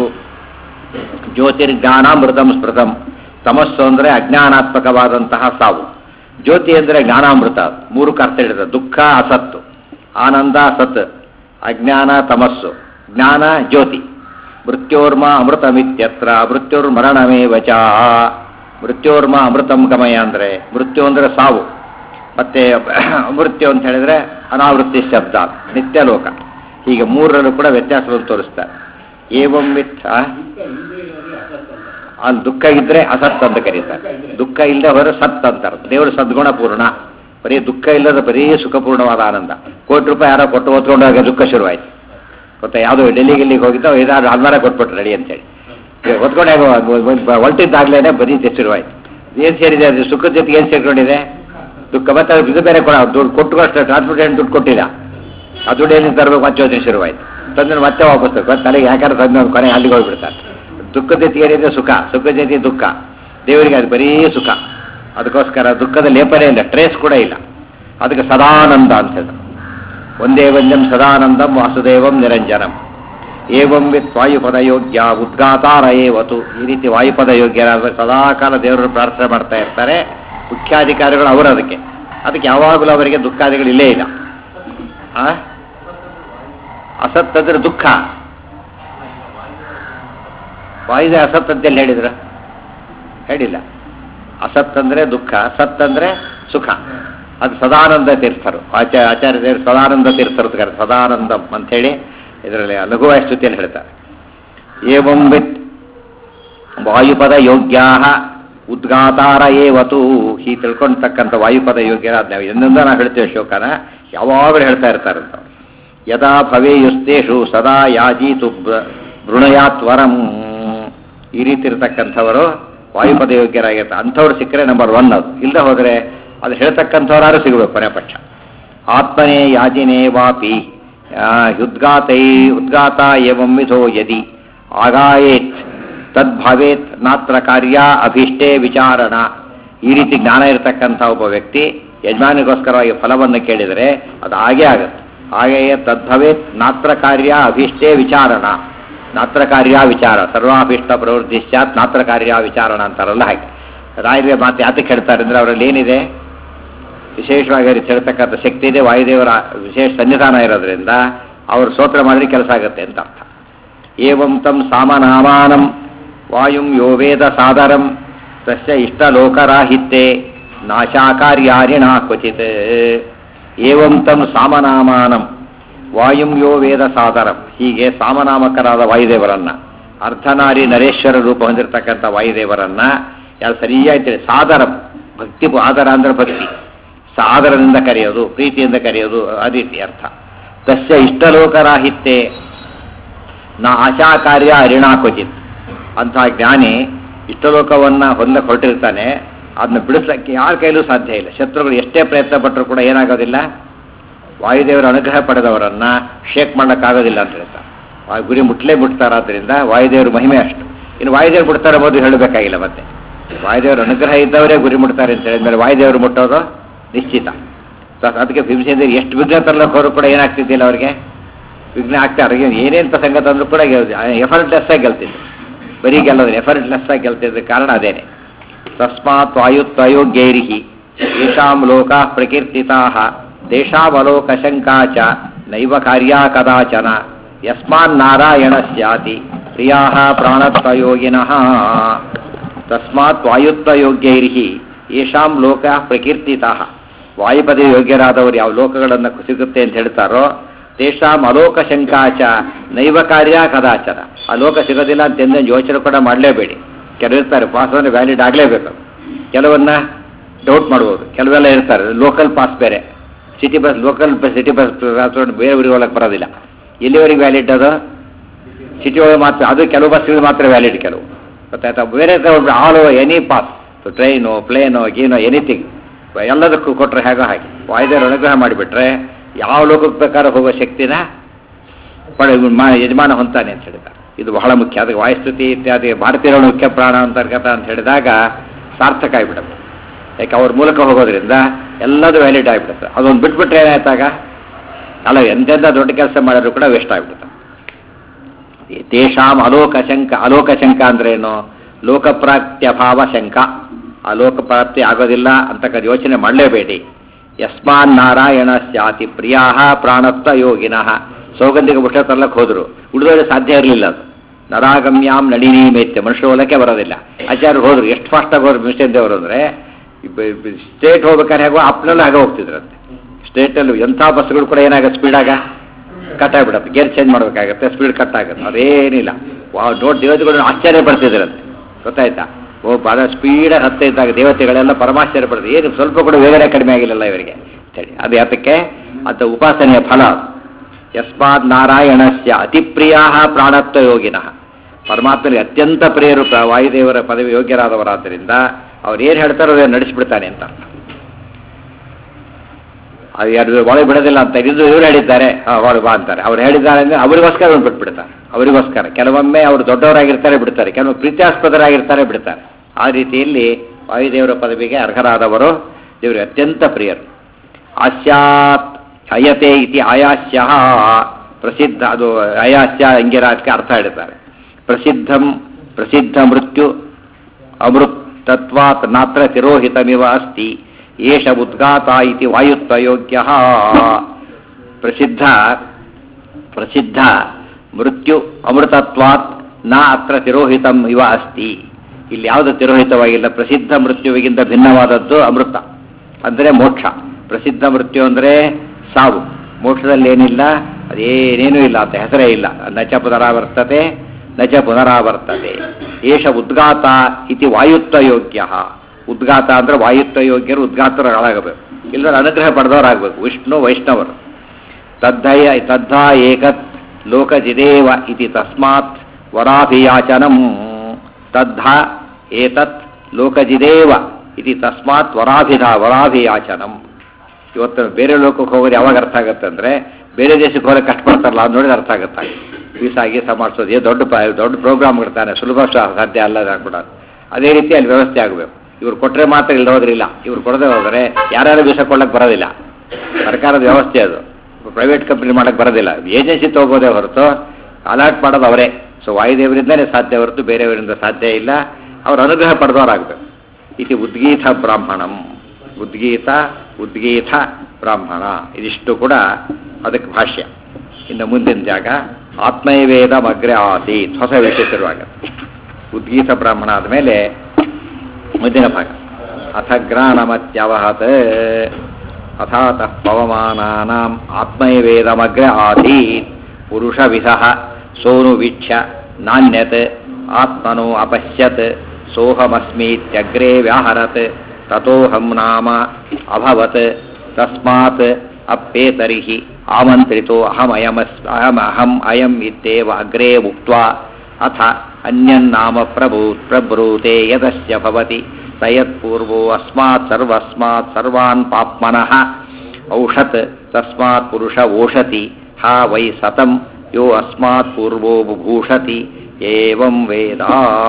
ಜ್ಯೋತಿರ್ಜ್ಞಾನಾಮೃತಂ ಸ್ಮೃತಂ ತಮಸ್ಸು ಅಂದರೆ ಅಜ್ಞಾನಾತ್ಮಕವಾದಂತಹ ಸಾವು ಜ್ಯೋತಿ ಅಂದರೆ ಜ್ಞಾನಾಮೃತ ಮೂರು ಅರ್ಥ ಹಿಡಿದ ದುಃಖ ಅಸತ್ತು ಆನಂದ ಸತ್ ಅಜ್ಞಾನ ತಮಸ್ಸು ಜ್ಞಾನ ಜ್ಯೋತಿ ಮೃತ್ಯೋರ್ಮ ಅಮೃತಮಿತ್ಯತ್ರ ಮೃತ್ಯುರ್ಮರಣಮೇ ವಚ ಮೃತ್ಯೋರ್ಮ ಅಮೃತಂ ಗಮಯ ಅಂದರೆ ಮೃತ್ಯು ಅಂದರೆ ಸಾವು ಮತ್ತೆ ಮೃತ್ಯು ಅಂತ ಹೇಳಿದ್ರೆ ಅನಾವೃತ್ತಿ ಶಬ್ದ ನಿತ್ಯ ಲೋಕ ಹೀಗೆ ಮೂರರಲ್ಲೂ ಕೂಡ ವ್ಯತ್ಯಾಸವನ್ನು ತೋರಿಸ್ತಾರೆ ಏವಂ ವಿತ್ ಆ? ಅಲ್ಲಿ ದುಃಖ ಇದ್ರೆ ಅಸತ್ ಅಂತ ಕರೀತಾರೆ ದುಃಖ ಇಲ್ಲದೆ ಹೋದ್ರೆ ಸತ್ ಅಂತಾರೆ ದೇವರು ಸದ್ಗುಣ ಪೂರ್ಣ ಬರೀ ದುಃಖ ಇಲ್ಲದ ಬರೀ ಸುಖಪೂರ್ಣವಾದ ಆನಂದ ಕೋಟಿ ರೂಪಾಯಿ ಯಾರೋ ಕೊಟ್ಟು ಓದ್ಕೊಂಡು ಹೋಗಿ ದುಃಖ ಶುರುವಾಯ್ತು ಗೊತ್ತಾ ಯಾವುದೋ ಡೆಲ್ಲಿಗೆ ಇಲ್ಲಿಗೆ ಹೋಗಿದ್ದೋ ಇದಾದ್ರು ಅಲ್ಮಾರ ಕೊಟ್ಬಿಟ್ರು ರೆಡಿ ಅಂತೇಳಿ ಈಗ ಹೊತ್ಕೊಂಡೆ ಹೊಲ್ಟಿದ್ದಾಗ್ಲೇನೆ ಬರೀ ಶುರುವಾಯ್ತು ಏನು ಸೇರಿದೆ ಅದು ಸುಖದ ಜೊತೆಗೆ ಏನು ಸೇರ್ಕೊಂಡಿದೆ ದುಃಖ ಮತ್ತೆ ಅದು ಇದು ಬೇರೆ ಕೊಡ ದುಡ್ಡು ಕೊಟ್ಟು ಅಷ್ಟೇ ಟ್ರಾನ್ಸ್ಪೋರ್ಟೇಷನ್ ದುಡ್ಡು ಕೊಟ್ಟಿಲ್ಲ ಆ ದುಡ್ಡು ಏನಿಗೆ ತರಬೇಕು ಮತ್ತೆ ಯೋಚನೆ ಶುರುವಾಯ್ತು ತಂದ್ರೆ ಮತ್ತೆ ವಾಪಸ್ ತಗೋ ತಲೆಗೆ ಯಾಕಂದ್ರೆ ತಂದು ಒಂದು ಕೊನೆ ಅಲ್ಲಿಗೆ ಹೋಗ್ಬಿಡ್ತಾರೆ ದುಃಖದ ಜೊತೆಗೆ ಏನಿದೆ ಸುಖ ಸುಖದ ಜೊತೆ ದುಃಖ ದೇವರಿಗೆ ಅದು ಬರೀ ಸುಖ ಅದಕ್ಕೋಸ್ಕರ ದುಃಖದ ಲೇಪನೇ ಇಲ್ಲ ಟ್ರೇಸ್ ಕೂಡ ಇಲ್ಲ ಅದಕ್ಕೆ ಸದಾನಂದ ಅಂತ ಹೇಳಿದ್ರು ಒಂದೇ ವಂದ್ಯಂ ಸದಾನಂದಂ ವಾಸುದೇವಂ ನಿರಂಜನಂ ಏವಂ ವಿತ್ ವಾಯುಪದ ಯೋಗ್ಯ ಉದ್ಗಾತಾರ ಏವತು ಈ ರೀತಿ ವಾಯುಪದ ಯೋಗ್ಯರಾದ ಸದಾಕಾಲ ದೇವರನ್ನು ಪ್ರಾರ್ಥನೆ ಮಾಡ್ತಾ ಇರ್ತಾರೆ ಮುಖ್ಯಾಧಿಕಾರಿಗಳು ಅವರು ಅದಕ್ಕೆ ಅದಕ್ಕೆ ಯಾವಾಗಲೂ ಅವರಿಗೆ ದುಃಖಾದಿಗಳು ಇಲ್ಲೇ ಇಲ್ಲ ಆ? ಅಸತ್ ಅಂದ್ರೆ ದುಃಖ ವಾಯುದೆ ಅಸತ್ ಅಂತೇಳಿ ಹೇಳಿದ್ರ ಹೇಳಿಲ್ಲ ಅಸತ್ ಅಂದ್ರೆ ದುಃಖ ಸತ್ ಅಂದ್ರೆ ಸುಖ ಅದು ಸದಾನಂದ ತೀರ್ಥರು ಆಚಾರ್ಯ ಆಚಾರ್ಯ ದೇವರು ಸದಾನಂದ ತೀರ್ಥರು ಅಂತ ಕರೀತಾರೆ ಸದಾನಂದಂ ಅಂಥೇಳಿ ಇದರಲ್ಲಿ ಲಘುವಾಯ ಸ್ತುತಿಯಲ್ಲಿ ಹೇಳ್ತಾರೆ ಏವಂ ವಿತ್ ವಾಯುಪದ ಯೋಗ್ಯಾ ಉದ್ಗಾತಾರ ಏವತು ಹೀ ತಿಳ್ಕೊಂಡ್ತಕ್ಕಂಥ ವಾಯುಪದ ಯೋಗ್ಯರಾದ ನಾವು ಎಂದೆಂದ ನಾವು ಹೇಳ್ತೇವೆ ಶ್ಲೋಕನ ಯಾವಾಗಲೂ ಹೇಳ್ತಾ ಇರ್ತಾರಂತ ಯದಾ ಭವೇಯುಸ್ತೇಷು ಸದಾ ಯಾಜೀತು ಬೃ- ಬೃಣಯಾತ್ವರಂ ಈ ರೀತಿ ಇರತಕ್ಕಂಥವರು ವಾಯುಪದ ಯೋಗ್ಯರಾಗಿರ್ತಾರೆ ಅಂಥವ್ರು ಸಿಕ್ಕರೆ ನಂಬರ್ ಒನ್ ಅದು ಇಲ್ಲದೆ ಹೋದರೆ ಅದು ಹೇಳ್ತಕ್ಕಂಥವ್ರು ಸಿಗಬೇಕು ಕೊನೆ ಪಕ್ಷ ಆತ್ಮನೇ ಯಾಜಿನೇ ವಾಪಿ ಆ, ಉದ್ಗಾತೈ ಉದ್ಗಾತ ಏವಂ ವಿಧೋ ಯದಿ ಆಗಾಯೇತ್ ತದ್ಭವೇತ್ ನಾತ್ರ ಕಾರ್ಯ ಅಭೀಷ್ಟೇ ವಿಚಾರಣ ಈ ರೀತಿ ಜ್ಞಾನ ಇರತಕ್ಕಂಥ ಒಬ್ಬ ವ್ಯಕ್ತಿ ಯಜಮಾನಿಗೋಸ್ಕರವಾಗಿ ಫಲವನ್ನು ಕೇಳಿದರೆ ಅದು ಹಾಗೇ ಆಗುತ್ತೆ ಹಾಗೆಯೇ ತದ್ಭವೇತ್ ನಾತ್ರ ಕಾರ್ಯ ಅಭೀಷ್ಟೇ ವಿಚಾರಣ ನಾತ್ರ ಕಾರ್ಯ ವಿಚಾರ ಸರ್ವಾಭೀಷ್ಟ ಪ್ರವೃತ್ತಿ ಸ್ಯಾತ್ ನಾತ್ರ ಕಾರ್ಯ ವಿಚಾರಣ ಅಂತಾರಲ್ಲ ಹಾಗೆ ರಾಯರ ಮಾತು ಯಾತಕ್ಕೆ ಹೇಳ್ತಾರೆ ಅಂದರೆ ಅವರಲ್ಲಿ ಏನಿದೆ ವಿಶೇಷವಾಗಿ ಅವ್ರಿಗೆ ಹೇಳ್ತಕ್ಕಂಥ ಶಕ್ತಿ ಇದೆ ವಾಯುದೇವರ ವಿಶೇಷ ಸನ್ನಿಧಾನ ಇರೋದ್ರಿಂದ ಅವರು ಸ್ತೋತ್ರ ಮಾಡಿದ್ರೆ ಕೆಲಸ ಆಗುತ್ತೆ ಅಂತ ಅರ್ಥ ಏವಂ ತಂ ಸಾಮನಾಮಾನಂ ವಾಯುಂ ಯೋ ವೇದ ಸಾದರಂ ತಸ್ಯ ಇಷ್ಟಲೋಕರಾಹಿತ್ಯೆ ನಾಶಾಕಾರ್ಯಾರಿಣ ಕ್ವಚಿತ್ ಏವಂ ತಂ ಸಾಮನಾಮಾನಂ ವಾಯುಂ ಯೋ ವೇದ ಸಾದರಂ ಹೀಗೆ ಸಾಮನಾಮಕರಾದ ವಾಯುದೇವರನ್ನ ಅರ್ಧನಾರಿ ನರೇಶ್ವರ ರೂಪ ಹೊಂದಿರತಕ್ಕಂಥ ವಾಯುದೇವರನ್ನ ಯಾರು ಸರಿಯಾಗಿ ತಿಳಿ ಸಾದರಂ ಭಕ್ತಿ ಆದರ ಅಂದ್ರೆ ಭಕ್ತಿ ಸಾದರದಿಂದ ಕರೆಯೋದು ಪ್ರೀತಿಯಿಂದ ಕರೆಯೋದು ಆ ರೀತಿ ಅರ್ಥ ತಸ್ಯ ಇಷ್ಟಲೋಕರಾಹಿತ್ಯೆ ನಾ ಆಶಾ ಕಾರ್ಯ ಅರಿಣಾ ಕ್ವಚಿತ್ ಅಂತಹ ಜ್ಞಾನಿ ಇಷ್ಟಲೋಕವನ್ನ ಹೊಂದಕ್ಕೆ ಹೊರಟಿರ್ತಾನೆ ಅದನ್ನ ಬಿಡಿಸ್ಲಿಕ್ಕೆ ಯಾರ ಕೈಲೂ ಸಾಧ್ಯ ಇಲ್ಲ ಶತ್ರುಗಳು ಎಷ್ಟೇ ಪ್ರಯತ್ನ ಪಟ್ಟರು ಕೂಡ ಏನಾಗೋದಿಲ್ಲ ವಾಯುದೇವರ ಅನುಗ್ರಹ ಪಡೆದವರನ್ನ ಶೇಕ್ ಮಾಡೋಕ್ಕಾಗೋದಿಲ್ಲ ಅಂತ ಹೇಳ್ತಾರೆ ಆ ಗುರಿ ಮುಟ್ಲೇ ಮುಟ್ತಾರಾದ್ರಿಂದ ವಾಯುದೇವರ ಮಹಿಮೆ ಅಷ್ಟು ಇನ್ನು ವಾಯುದೇವರು ಮುಟ್ತಾರೆ ಬೋದು ಹೇಳಬೇಕಾಗಿಲ್ಲ ಮತ್ತೆ ವಾಯುದೇವರ ಅನುಗ್ರಹ ಇದ್ದವರೇ ಗುರಿ ಮುಟ್ತಾರೆ ಅಂತ ಹೇಳಿದ್ಮೇಲೆ ವಾಯುದೇವರು ಮುಟ್ಟೋದು ನಿಶ್ಚಿತ ಸೊ ಅದಕ್ಕೆ ಭೀಮಸೇಂದ್ರ ಎಷ್ಟು ವಿಘ್ನ ತರಲಕ್ಕೆ ಹೋದ್ರು ಕೂಡ ಏನಾಗ್ತಿದ್ದಿಲ್ಲ ಅವ್ರಿಗೆ ವಿಘ್ನ ಆಗ್ತಾರೆ ಏನೇನು ಪ್ರಸಂಗ ತಂದ್ರು ಕೂಡ ಎಫರ್ಟ್ಲೆಸ್ ಆಗಿ ಗೆಲ್ತಿದ್ರು ಬರೀ ಗೆಲ್ಲೋದು ಎಫರ್ಟ್ಲೆಸ್ ಆಗಿ ಗೆಲ್ತಿದ್ದ ಕಾರಣ ಅದೇನೆ ತಸ್ಮಾತ್ ವಾಯುತ್ವಯೋಗ್ಯೈರಿಹಿ ಯೇಷಾಂ ಲೋಕಾ ಪ್ರಕೀರ್ತಿತಾ ದೇಶಾವಲೋಕ ಶಂಕಾ ಚ ನೈವ ಕಾರ್ಯಾ ಕದಾಚನ ಯಸ್ಮಾನ್ ನಾರಾಯಣ ಸ್ಯಾತಿ ಪ್ರಿಯಾ ಪ್ರಾಣತ್ವಯೋಗಿನಃ ತಸ್ಮಾತ್ ವಾಯುತ್ವಯೋಗ್ಯೈರಿಹಿ ಯೇಷಾಂ ಲೋಕ ಪ್ರಕೀರ್ತಿತಾ ವಾಯುಪದೇ ಯೋಗ್ಯರಾದವರು ಯಾವ ಲೋಕಗಳನ್ನು ಸಿಗುತ್ತೆ ಅಂತ ಹೇಳ್ತಾರೋ ತೇಷಾಂ ಅಲೋಕ ಶಂಕಾಚ ನೈವ ಕಾರ್ಯ ಕದಾಚನ ಆ ಲೋಕ ಸಿಗೋದಿಲ್ಲ ಅಂತ ಎಂದೇನು ಯೋಚನೆ ಕೂಡ ಮಾಡಲೇಬೇಡಿ ಕೆಲವು ಇರ್ತಾರೆ ಪಾಸ್ ಅಂದರೆ ವ್ಯಾಲಿಡ್ ಆಗಲೇಬೇಕು ಕೆಲವನ್ನ ಡೌಟ್ ಮಾಡ್ಬೋದು ಕೆಲವೆಲ್ಲ ಇರ್ತಾರೆ ಲೋಕಲ್ ಪಾಸ್ ಬೇರೆ city bus local bus city bus ಬೇರೆ ಊರಿಗೆ ಹೋಗಕ್ಕೆ ಬರೋದಿಲ್ಲ ಎಲ್ಲಿವರೆಗೆ ವ್ಯಾಲಿಡ್ ಅದು ಸಿಟಿ ಒಳಗೆ ಮಾತ್ರ ಅದು ಕೆಲವು ಬಸ್ಗಳು ಮಾತ್ರ ವ್ಯಾಲಿಡ್ ಕೆಲವು ಗೊತ್ತಾಯ್ತಾ ಬೇರೆ all over any pass train plane ಗೀನೋ ಎನಿಥಿಂಗ್ ಎಲ್ಲದಕ್ಕೂ ಕೊಟ್ಟರೆ ಹೇಗೋ ಹಾಗೆ ವಾಯುದೇವರು ಅನುಗ್ರಹ ಮಾಡಿಬಿಟ್ರೆ ಯಾವ ಲೋಕಕ್ಕೆ ಬೇಕಾದ್ರೂ ಹೋಗೋ ಶಕ್ತಿನ ಪಡೆ ಮಾ- ಯಜಮಾನ ಹೊಂತಾನೆ ಅಂತ ಹೇಳಿದ್ದಾರೆ ಇದು ಬಹಳ ಮುಖ್ಯ ಅದಕ್ಕೆ ವಾಯುಸ್ತುತಿ ಇತ್ಯಾದಿ ಭಾರತೀಯರ ಮುಖ್ಯ ಪ್ರಾಣ ಅಂತರ್ಗತ ಅಂತ ಹೇಳಿದಾಗ ಸಾರ್ಥಕ ಆಗಿಬಿಡುತ್ತೆ ಯಾಕೆ ಅವ್ರ ಮೂಲಕ ಹೋಗೋದ್ರಿಂದ ಎಲ್ಲದೂ ವ್ಯಾಲಿಡ್ ಆಗಿಬಿಡುತ್ತೆ ಅದೊಂದು ಬಿಟ್ಬಿಟ್ರೆ ಏನಾಯ್ತಾಗ ಅಲ್ಲ ಎಂತೆಂಥ ದೊಡ್ಡ ಕೆಲಸ ಮಾಡಿದ್ರು ಕೂಡ ವೇಸ್ಟ್ ಆಗಿಬಿಡುತ್ತೆ ತೇಷಾಂ ಅಲೋಕ ಶಂಕ ಅಲೋಕ ಶಂಕ ಅಂದ್ರೇನು ಲೋಕಪ್ರಾಪ್ತ್ಯಭಾವ ಶಂಕ ಆ ಲೋಕಪ್ರಾಪ್ತಿ ಆಗೋದಿಲ್ಲ ಅಂತಕ್ಕಂಥ ಯೋಚನೆ ಮಾಡಲೇಬೇಡಿ ಯಸ್ಮಾನ್ ನಾರಾಯಣ ಸ್ಯಾತಿ ಪ್ರಿಯಾ ಪ್ರಾಣತ್ವ ಯೋಗಿನಃ ಸೌಗಂಧಿಕ ಪುಷ್ಪ ತರ್ಲಕ್ಕೆ ಹೋದ್ರು ಉಳಿದವರಿಗೆ ಸಾಧ್ಯ ಇರಲಿಲ್ಲ ಅದು ನರಾಗಮ್ಯಾಂ ನಳಿನಿ ಮೇತ್ಯ ಮನುಷ್ಯ ಹೋಲಕ್ಕೆ ಬರೋದಿಲ್ಲ ಆಚಾರ್ಯರು ಹೋದ್ರು ಎಷ್ಟು ಫಾಸ್ಟಾಗಿ ಹೋದ್ರು ಮಿಸ್ಟೇನ್ ದೇವರು ಅಂದರೆ ಸ್ಟೇಟ್ ಹೋಗ್ಬೇಕಾದ್ರೆ ಹೇಗೋ ಅಪ್ನಲ್ಲಿ ಹಾಗೆ ಹೋಗ್ತಿದ್ರಂತೆ ಸ್ಟೇಟಲ್ಲಿ ಎಂಥ ಬಸ್ಗಳು ಕೂಡ ಏನಾಗ ಸ್ಪೀಡಾಗ ಕಟ್ ಆಗಿಬಿಡುತ್ತೆ ಗೇರ್ ಚೇಂಜ್ ಮಾಡಬೇಕಾಗುತ್ತೆ ಸ್ಪೀಡ್ ಕಟ್ ಆಗುತ್ತೆ ಅದೇನಿಲ್ಲ ವಾವ್ ನೋಡಿ ದೇವತೆಗಳು ಆಶ್ಚರ್ಯ ಪಡ್ತಿದ್ರಂತೆ ಗೊತ್ತಾಯ್ತಾ ಓ ಭಾಳ ಸ್ಪೀಡಾಗಿ ಹತ್ತ ಇದ್ದಾಗ ದೇವತೆಗಳೆಲ್ಲ ಪರಮಾಶ್ಚರ್ಯ ಪಡ್ತಾರೆ ಏನು ಸ್ವಲ್ಪ ಕೂಡ ವೇಗನೆ ಕಡಿಮೆ ಆಗಿಲ್ಲಲ್ಲ ಇವರಿಗೆ ಸರಿ ಅದು ಯಾತಕ್ಕೆ ಅದು ಉಪಾಸನೆಯ ಫಲ ಅದು. ಯಸ್ಮಾತ್ ನಾರಾಯಣಸ್ಯ ಅತಿಪ್ರಿಯ ಪ್ರಾಣತ್ವ ಯೋಗಿನಃ ಪರಮಾತ್ಮನಿಗೆ ಅತ್ಯಂತ ಪ್ರಿಯರು ಪ್ರ- ವಾಯುದೇವರ ಪದವಿ ಯೋಗ್ಯರಾದವರಾದ್ದರಿಂದ ಅವ್ರು ಏನು ಹೇಳ್ತಾರೋ ಅದನ್ನು ನಡೆಸಿಬಿಡ್ತಾನೆ ಅಂತ ಅರ್ಥ ಅದು ಯಾರು ಒಳಗೆ ಬಿಡೋದಿಲ್ಲ ಅಂತ ಇದು ಇವ್ರು ಹೇಳಿದ್ದಾರೆ ಹಾಂ ಒಳಗೆ ಬಾ ಅಂತಾರೆ ಅವ್ರು ಹೇಳಿದ್ದಾರೆ ಅಂದರೆ ಅವರಿಗೋಸ್ಕರ ಅವ್ರು ಬಿಟ್ಬಿಡ್ತಾರೆ ಅವರಿಗೋಸ್ಕರ ಕೆಲವೊಮ್ಮೆ ಅವರು ದೊಡ್ಡವರಾಗಿರ್ತಾರೆ ಬಿಡ್ತಾರೆ ಕೆಲವೊಮ್ಮೆ ಪ್ರೀತ್ಯಾಸ್ಪದರಾಗಿರ್ತಾರೆ ಬಿಡ್ತಾರೆ ಆ ರೀತಿಯಲ್ಲಿ ವಾಯುದೇವರ ಪದವಿಗೆ ಅರ್ಹರಾದವರು ದೇವರಿಗೆ ಅತ್ಯಂತ ಪ್ರಿಯರು ಆಸ್ಯಾತ್ ಅಯತೆ ಇತಿ ಆಯಾಸ್ಯ ಪ್ರಸಿದ್ಧ ಅದು ಆಯಾಸ್ಯ ಅಂಗಿರಾಜಕ್ಕೆ ಅರ್ಥ ಹೇಳಿದ್ದಾರೆ ಪ್ರಸಿದ್ಧಂ ಪ್ರಸಿದ್ಧ ಮೃತ್ಯು ಅಮೃತ್ ತತ್ವಾತ್ ನಾತ್ರ ತಿರೋಹಿತಮಿವ ಅಸ್ತಿ ಏಷ ಉದ್ಗಾತ ಇತಿ ವಾಯುತ್ವಯೋಗ್ಯ ಪ್ರಸಿದ್ಧ ಪ್ರಸಿದ್ಧ ಮೃತ್ಯು ಅಮೃತತ್ವಾತ್ ನ ಅತ್ರ ತಿರೋಹಿತಂ ಇವ ಅಸ್ತಿ ಇಲ್ಲಿ ಯಾವುದು ತಿರೋಹಿತವಾಗಿಲ್ಲ ಪ್ರಸಿದ್ಧ ಮೃತ್ಯುವಿಗಿಂತ ಭಿನ್ನವಾದದ್ದು ಅಮೃತ ಅಂದರೆ ಮೋಕ್ಷ ಪ್ರಸಿದ್ಧ ಮೃತ್ಯು ಅಂದರೆ ಸಾವು ಮೋಕ್ಷದಲ್ಲಿ ಏನಿಲ್ಲ ಅದೇನೇನೂ ಇಲ್ಲ ಅಂತ ಹೆಸರೇ ಇಲ್ಲ ನಚ ಪುನರಾವರ್ತತೆ ನಚ ಪುನರಾವರ್ತತೆ ಏಷ ಉದ್ಗಾತ ಇತಿ ವಾಯುತ್ವ ಯೋಗ್ಯ ಉದ್ಗಾತ ಅಂದ್ರೆ ವಾಯುತ್ವ ಯೋಗ್ಯರು ಉದ್ಗಾತರಾಗಬೇಕು ಇಲ್ಲದ್ರೆ ಅನುಗ್ರಹ ಪಡೆದವರಾಗಬೇಕು ವಿಷ್ಣು ವೈಷ್ಣವರು ತದ್ದಯ ತದ್ಧಾ ಏಕತ್ ಲೋಕಜಿದೇವ ಇತಿ ತಸ್ಮಾತ್ ವರಾಭಿಯಾಚನಂ ತದ್ಧ ಏತತ್ ಲೋಕಜಿದೇವ ಇತಿ ತಸ್ಮಾತ್ ವರಾಭಿಧ ವರಾಭಿಯಾಚನಂ ಇವತ್ತು ಬೇರೆ ಲೋಕಕ್ಕೆ ಹೋಗೋದು ಯಾವಾಗ ಅರ್ಥ ಆಗುತ್ತೆ ಅಂದರೆ ಬೇರೆ ದೇಶಕ್ಕೆ ಹೋಗೋಕೆ ಕಷ್ಟಪಡ್ತಾರಲ್ಲ ಅದು ನೋಡಿದ್ರೆ ಅರ್ಥ ಆಗುತ್ತೆ ವೀಸಾ ಗೀಸಾ ಮಾಡಿಸೋದು ಏ ದೊಡ್ಡ ಪ- ದೊಡ್ಡ ಪ್ರೋಗ್ರಾಮ್ ಇಡ್ತಾನೆ ಸುಲಭ ಸ- ಸಾಧ್ಯ ಅಲ್ಲ ಕೂಡ ಅದೇ ರೀತಿ ಅಲ್ಲಿ ವ್ಯವಸ್ಥೆ ಆಗಬೇಕು ಇವ್ರು ಕೊಟ್ಟರೆ ಮಾತ್ರ ಇಲ್ಲಿ ಹೋದ್ರಿಲ್ಲ ಇವ್ರು ಕೊಡದೆ ಹೋದರೆ ಯಾರ್ಯಾರು ವೀಸಾ ಕೊಡಕ್ಕೆ ಬರೋದಿಲ್ಲ ಸರ್ಕಾರದ ವ್ಯವಸ್ಥೆ ಅದು ಪ್ರೈವೇಟ್ ಕಂಪ್ನಿ ಮಾಡಕ್ಕೆ ಬರೋದಿಲ್ಲ ಏಜೆನ್ಸಿ ತಗೋಬೋದೇ ಹೊರತು ಅಲಾಟ್ ಮಾಡೋದು ಅವರೇ ಸೊ ವಾಯುದೇವರಿಂದಲೇ ಸಾಧ್ಯ ಹೊರತು ಬೇರೆಯವರಿಂದ ಸಾಧ್ಯ ಇಲ್ಲ ಅವ್ರ ಅನುಗ್ರಹ ಪಡೆದವರಾಗಬೇಕು ಇದು ಉದ್ಗೀತ ಬ್ರಾಹ್ಮಣಂ ಉದ್ಗೀತ ಉದ್ಗೀತ ಬ್ರಾಹ್ಮಣ ಇದಿಷ್ಟು ಕೂಡ ಅದಕ್ಕೆ ಭಾಷ್ಯ ಇನ್ನು ಮುಂದಿನ ಜಾಗ ಆತ್ಮೈವೇದ ಮಗ್ರೆ ಆಸೀತ್ ಹೊಸ ವಿಷಯ ಶುರುವಾಗುತ್ತೆ ಉದ್ಗೀತ ಬ್ರಾಹ್ಮಣ ಆದಮೇಲೆ ಮುಂದಿನ ಭಾಗ ಅಥ ಗ್ರಾಣಮತ್ಯವಹತ್ ಅಥಾತಃ ಪವಮಾನಾನಾಂ ಆತ್ಮೈವೇದಮಗ್ರ ಆಸೀತ್ ಪುರುಷವಿಧಃ ಸೋನು ವೀಕ್ಷ್ಯ ನಾಣ್ಯತ್ ಆತ್ಮನೋ ಅಪಶ್ಯತ್ ಸೋಹಮಸ್ಮೀತ್ಯಗ್ರೇ ವ್ಯಾಹರತ್ ತತೋಹಂ ನಾಮ ಅಭವತ್ ತಸ್ಮಾತ್ ಅಪ್ಪೇತರಿಹಿ ಆಮಂತ್ರಿತೋ ಅಹಮಯಮಸ್ ಅಹಂ ಅಹಂ ಅಯಂ ಇತ್ಯೇವ ಅಗ್ರೇ ಉಕ್ತ್ವಾ ಅಥ ಅನ್ಯನ್ನಾಮ ಪ್ರಭೂತ್ ಪ್ರಬ್ರೂತೆ ಯದಸ್ಯ ಭವತಿ ಸ ಯತ್ಪೂರ್ವೋ ಅಸ್ಮಾತ್ ಸರ್ವಸ್ಮಾತ್ ಸರ್ವಾನ್ ಪಾಪ್ಮನಃ ಔಷತ್ ತಸ್ಮಾತ್ ಪುರುಷ ಓಷತಿ ಹಾ ವೈ ಸತಂ ಯೋ ಅಸ್ಮಾತ್ ಪೂರ್ವೋ ಬುಭೂಷತಿ ಏವಂ ವೇದ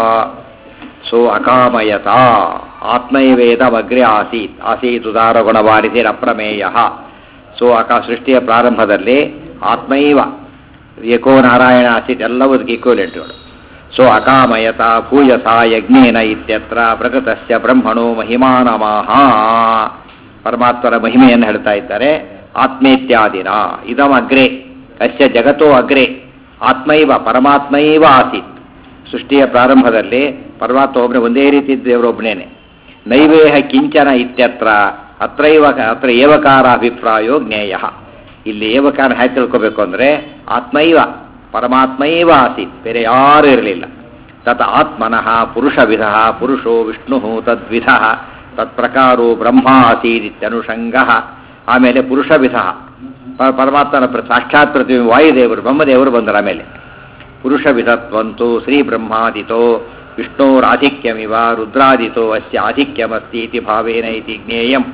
ಸೋ ಅಕಾಮಯತ ಆತ್ಮೈವೇದಮಗ್ರೆ ಆಸೀತ್ ಆಸೀತ್ ಉದಾರ ಗುಣವಾರಿಸಿರ ಅಪ್ರಮೇಯ ಸೊ ಅಕ ಸೃಷ್ಟಿಯ ಪ್ರಾರಂಭದಲ್ಲಿ ಆತ್ಮೈವ ಏಕೋ ನಾರಾಯಣ ಆಸೀತ್ ಎಲ್ಲವೂ ಅದಕ್ಕೆ ಈಕ್ವಲೆಂಟ್ಗಳು ಸೊ ಅಕಾಮಯತ ಭೂಯಸ ಯಜ್ಞೇನ ಇತ್ಯತ್ರ ಪ್ರಕೃತಸ್ಯ ಬ್ರಹ್ಮಣೋ ಮಹಿಮಾನಮಾಹ ಪರಮಾತ್ಮರ ಮಹಿಮೆಯನ್ನು ಹೇಳ್ತಾ ಇದ್ದಾರೆ ಆತ್ಮೇತ್ಯಾದಿನ ಇದಂ ಅಗ್ರೆ ಅಸ್ಯ ಜಗತ್ತೋ ಅಗ್ರೆ ಆತ್ಮೈವ ಪರಮಾತ್ಮೈವ ಆಸೀತ್ ಸೃಷ್ಟಿಯ ಪ್ರಾರಂಭದಲ್ಲಿ ಪರಮಾತ್ಮ ಒಬ್ಬನೇ ಒಂದೇ ರೀತಿ ದೇವರೊಬ್ಬನೇನೆ ನೈವೇಹ ಕಿಂಚನ ಇತ್ಯತ್ರ ಅತ್ರೈವ ಅತ್ರ ಏವಕಾರ ಅಭಿಪ್ರಾಯೋ ಜ್ಞೇಯ ಇಲ್ಲಿ ಏವಕಾರ ಹೇಗೆ ತಿಳ್ಕೋಬೇಕು ಅಂದರೆ ಆತ್ಮೈವ ಪರಮಾತ್ಮೈವ ಆಸೀತ್ ಬೇರೆ ಯಾರೂ ಇರಲಿಲ್ಲ ತತ್ ಆತ್ಮನಃ ಪುರುಷವಿಧ ಪುರುಷೋ ವಿಷ್ಣು ತದ್ವಿಧ ತತ್ಪ್ರಕಾರೋ ಬ್ರಹ್ಮ ಆಸೀದಿತ್ಯನುಷಂಗ ಆಮೇಲೆ ಪುರುಷವಿಧ ಪ- ಪರಮಾತ್ಮನ ಪ್ರ- ಸಾಕ್ಷಾತ್ ಪ್ರತಿಬಿಂಬ ವಾಯುದೇವರು ಬ್ರಹ್ಮದೇವರು ಬಂದರು ಆಮೇಲೆ ಪುರುಷ ವಿಧತ್ವಂತು ಶ್ರೀ ಬ್ರಹ್ಮಾದಿತೋ ವಿಷ್ಣೋರಾಧಿಕ್ಯಮಿವ ರುದ್ರಾದಿತೋ ಅಸ್ಯ ಆಧಿಕ್ಯಮಸ್ತಿ ಇತಿ ಭಾವೇನ ಇತಿ ಜ್ಞೇಯಂ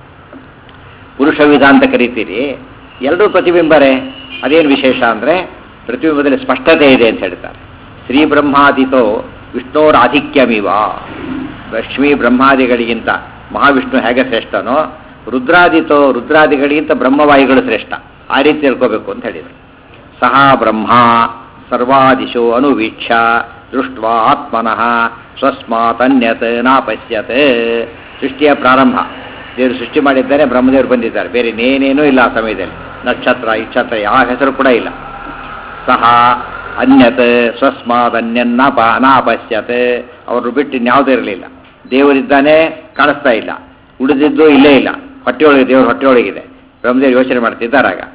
ಪುರುಷ ವಿಧ ಅಂತ ಕರಿತೀರಿ ಎರಡೂ ಪ್ರತಿಬಿಂಬರೇ ಅದೇನು ವಿಶೇಷ ಅಂದರೆ ಪ್ರತಿಬಿಂಬದಲ್ಲಿ ಸ್ಪಷ್ಟತೆ ಇದೆ ಅಂತ ಹೇಳ್ತಾರೆ ಶ್ರೀ ಬ್ರಹ್ಮಾದಿತೋ ವಿಷ್ಣೋರಾಧಿಕ್ಯಮಿವ ಲಕ್ಷ್ಮೀ ಬ್ರಹ್ಮಾದಿಗಳಿಗಿಂತ ಮಹಾವಿಷ್ಣು ಹೇಗೆ ಶ್ರೇಷ್ಠನೋ ರುದ್ರಾದಿತೋ ರುದ್ರಾದಿಗಳಿಗಿಂತ ಬ್ರಹ್ಮವಾಯುಗಳು ಶ್ರೇಷ್ಠ ಆ ರೀತಿ ತಿಳ್ಕೋಬೇಕು ಅಂತ ಹೇಳಿದರು ಸಹ ಬ್ರಹ್ಮ ಸರ್ವಾದಿಶೋ ಅನುವೀಕ್ಷ ದೃಷ್ಟ ಆತ್ಮನಃ ಸ್ವಸ್ಮಾತ್ ಅನ್ಯತ್ ನಾಪಶ್ಯತ್ ಸೃಷ್ಟಿಯ ಪ್ರಾರಂಭ ದೇವರು ಸೃಷ್ಟಿ ಮಾಡಿದ್ದಾರೆ ಬ್ರಹ್ಮದೇವರು ಬಂದಿದ್ದಾರೆ ಬೇರೆ ಇನ್ನೇನೇನೂ ಇಲ್ಲ ಆ ಸಮಯದಲ್ಲಿ ನಕ್ಷತ್ರ ಇಕ್ಷತ್ರ ಯಾವ ಹೆಸರು ಕೂಡ ಇಲ್ಲ ಸಹ ಅನ್ಯತ್ ಸ್ವಸ್ಮಾತ್ ಅನ್ಯನ್ನ ಪ ನಾಪಶ್ಯತ್ ಅವರು ಬಿಟ್ಟು ಇನ್ಯಾವುದೂ ಇರಲಿಲ್ಲ ದೇವರಿದ್ದಾನೆ ಕಾಣಿಸ್ತಾ ಇಲ್ಲ ಉಳಿದಿದ್ದು ಇಲ್ಲೇ ಇಲ್ಲ ಹೊಟ್ಟೆಯೊಳಗೆ ದೇವರು ಹೊಟ್ಟೆಯೊಳಗಿದೆ ಬ್ರಹ್ಮದೇವರು ಯೋಚನೆ ಮಾಡ್ತಿದ್ದಾರಾಗ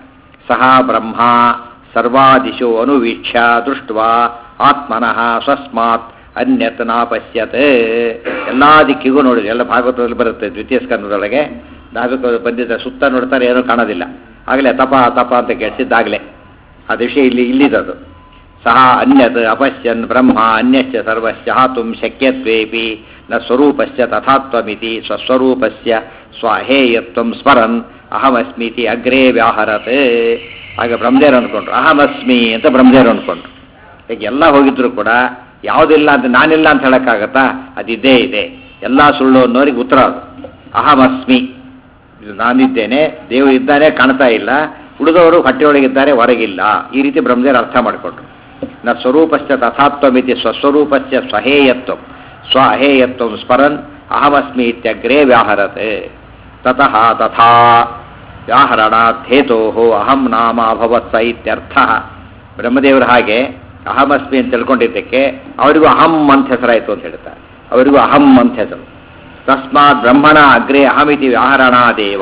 ಸಹ ಬ್ರಹ್ಮ ಸರ್ವಾದಿಶು ಅನುವೀಕ್ಷ್ಯ ದೃಷ್ಟ್ವಾ ಆತ್ಮನಃ ಸ್ವಸ್ಮಾತ್ ಅನ್ಯತ್ ನಾಪಶ್ಯತ್ ಎಲ್ಲಾ ದಿಕ್ಕಿಗೂ ನೋಡಿದ್ರು ಎಲ್ಲ ಭಾಗವತದಲ್ಲಿ ಬರುತ್ತೆ ದ್ವಿತೀಯ ಸ್ಕಂದದೊಳಗೆ ನಾವಿಕ ಬಂದಿದ್ದ ಸುತ್ತ ನೋಡ್ತಾರೆ ಏನೂ ಕಾಣೋದಿಲ್ಲ ಆಗಲೇ ತಪ ತಪ ಅಂತ ಕೇಳಿಸಿದ್ದಾಗಲೇ ಆ ವಿಷಯ ಇಲ್ಲಿ ಇಲ್ಲಿದದು ಸಹ ಅನ್ಯತ್ ಅಪಶ್ಯನ್ ಬ್ರಹ್ಮ ಅನ್ಯಶ್ಚ ಸರ್ವಸ್ಯ ಹಾತುಂ ಶಕ್ಯತ್ವೇಪಿ ನ ಸ್ವರೂಪಸ್ಯ ತಥಾತ್ವಮಿತಿ ಸ್ವಸ್ವರೂಪಸ್ಯ ಸ್ವಹೇಯತ್ವಂ ಸ್ಮರನ್ ಅಹಮಸ್ಮಿತಿ ಅಗ್ರೇ ವ್ಯಾಹರತ್ ಆಗ ಬ್ರಹ್ಮದೇವರು ಅಂದ್ಕೊಂಡ್ರು ಅಹಮಸ್ಮಿ ಅಂತ ಬ್ರಹ್ಮದೇವರು ಅಂದ್ಕೊಂಡ್ರು ಈಗ ಎಲ್ಲ ಹೋಗಿದ್ರು ಕೂಡ ಯಾವುದಿಲ್ಲ ಅಂತ ನಾನಿಲ್ಲ ಅಂತ ಹೇಳಕ್ಕಾಗತ್ತಾ ಅದಿದ್ದೇ ಇದೆ ಎಲ್ಲ ಸುಳ್ಳು ಅನ್ನೋರಿಗೆ ಉತ್ತರ ಅದು ಅಹಮಸ್ಮಿ ಇದು ನಾನಿದ್ದೇನೆ ದೇವರು ಇದ್ದಾನೆ ಕಾಣ್ತಾ ಇಲ್ಲ ಉಳಿದವರು ಹೊಟ್ಟೆಯೊಳಗಿದ್ದಾರೆ ಹೊರಗಿಲ್ಲ ಈ ರೀತಿ ಬ್ರಹ್ಮದೇವರು ಅರ್ಥ ಮಾಡಿಕೊಂಡ್ರು ನ ಸ್ವರೂಪಶ್ಚ ತಥಾತ್ವಮಿತಿ ಸ್ವಸ್ವರೂಪಸ್ಯ ಸ್ವಹೇಯತ್ವ ಸ್ವ ಅಹೇಯತ್ವ ಸ್ಮರನ್ ಅಹಮಸ್ಮಿ ಇತ್ಯಗ್ರೇ ವ್ಯಾಹರತೆ ತತಃ ತಥಾ ವ್ಯಾಹರಣಾತ್ ಹೇತೋ ಅಹಂ ನಾಮ ಅಭವತ್ ಸ ಇತ್ಯರ್ಥ ಬ್ರಹ್ಮದೇವರು ಹಾಗೆ ಅಹಮಸ್ಮಿ ಅಂತ ತಿಳ್ಕೊಂಡಿದ್ದಕ್ಕೆ ಅವರಿಗೂ ಅಹಂ ಅಂತ ಹೆಸರಾಯಿತು ಅಂತ ಹೇಳ್ತಾರೆ ಅವರಿಗೂ ಅಹಂ ಅಂತ ಹೆಸರು ತಸ್ಮಾತ್ ಬ್ರಹ್ಮಣ ಅಗ್ರೆ ಅಹಮಿತಿ ವ್ಯಾಹರಣಾದೇವ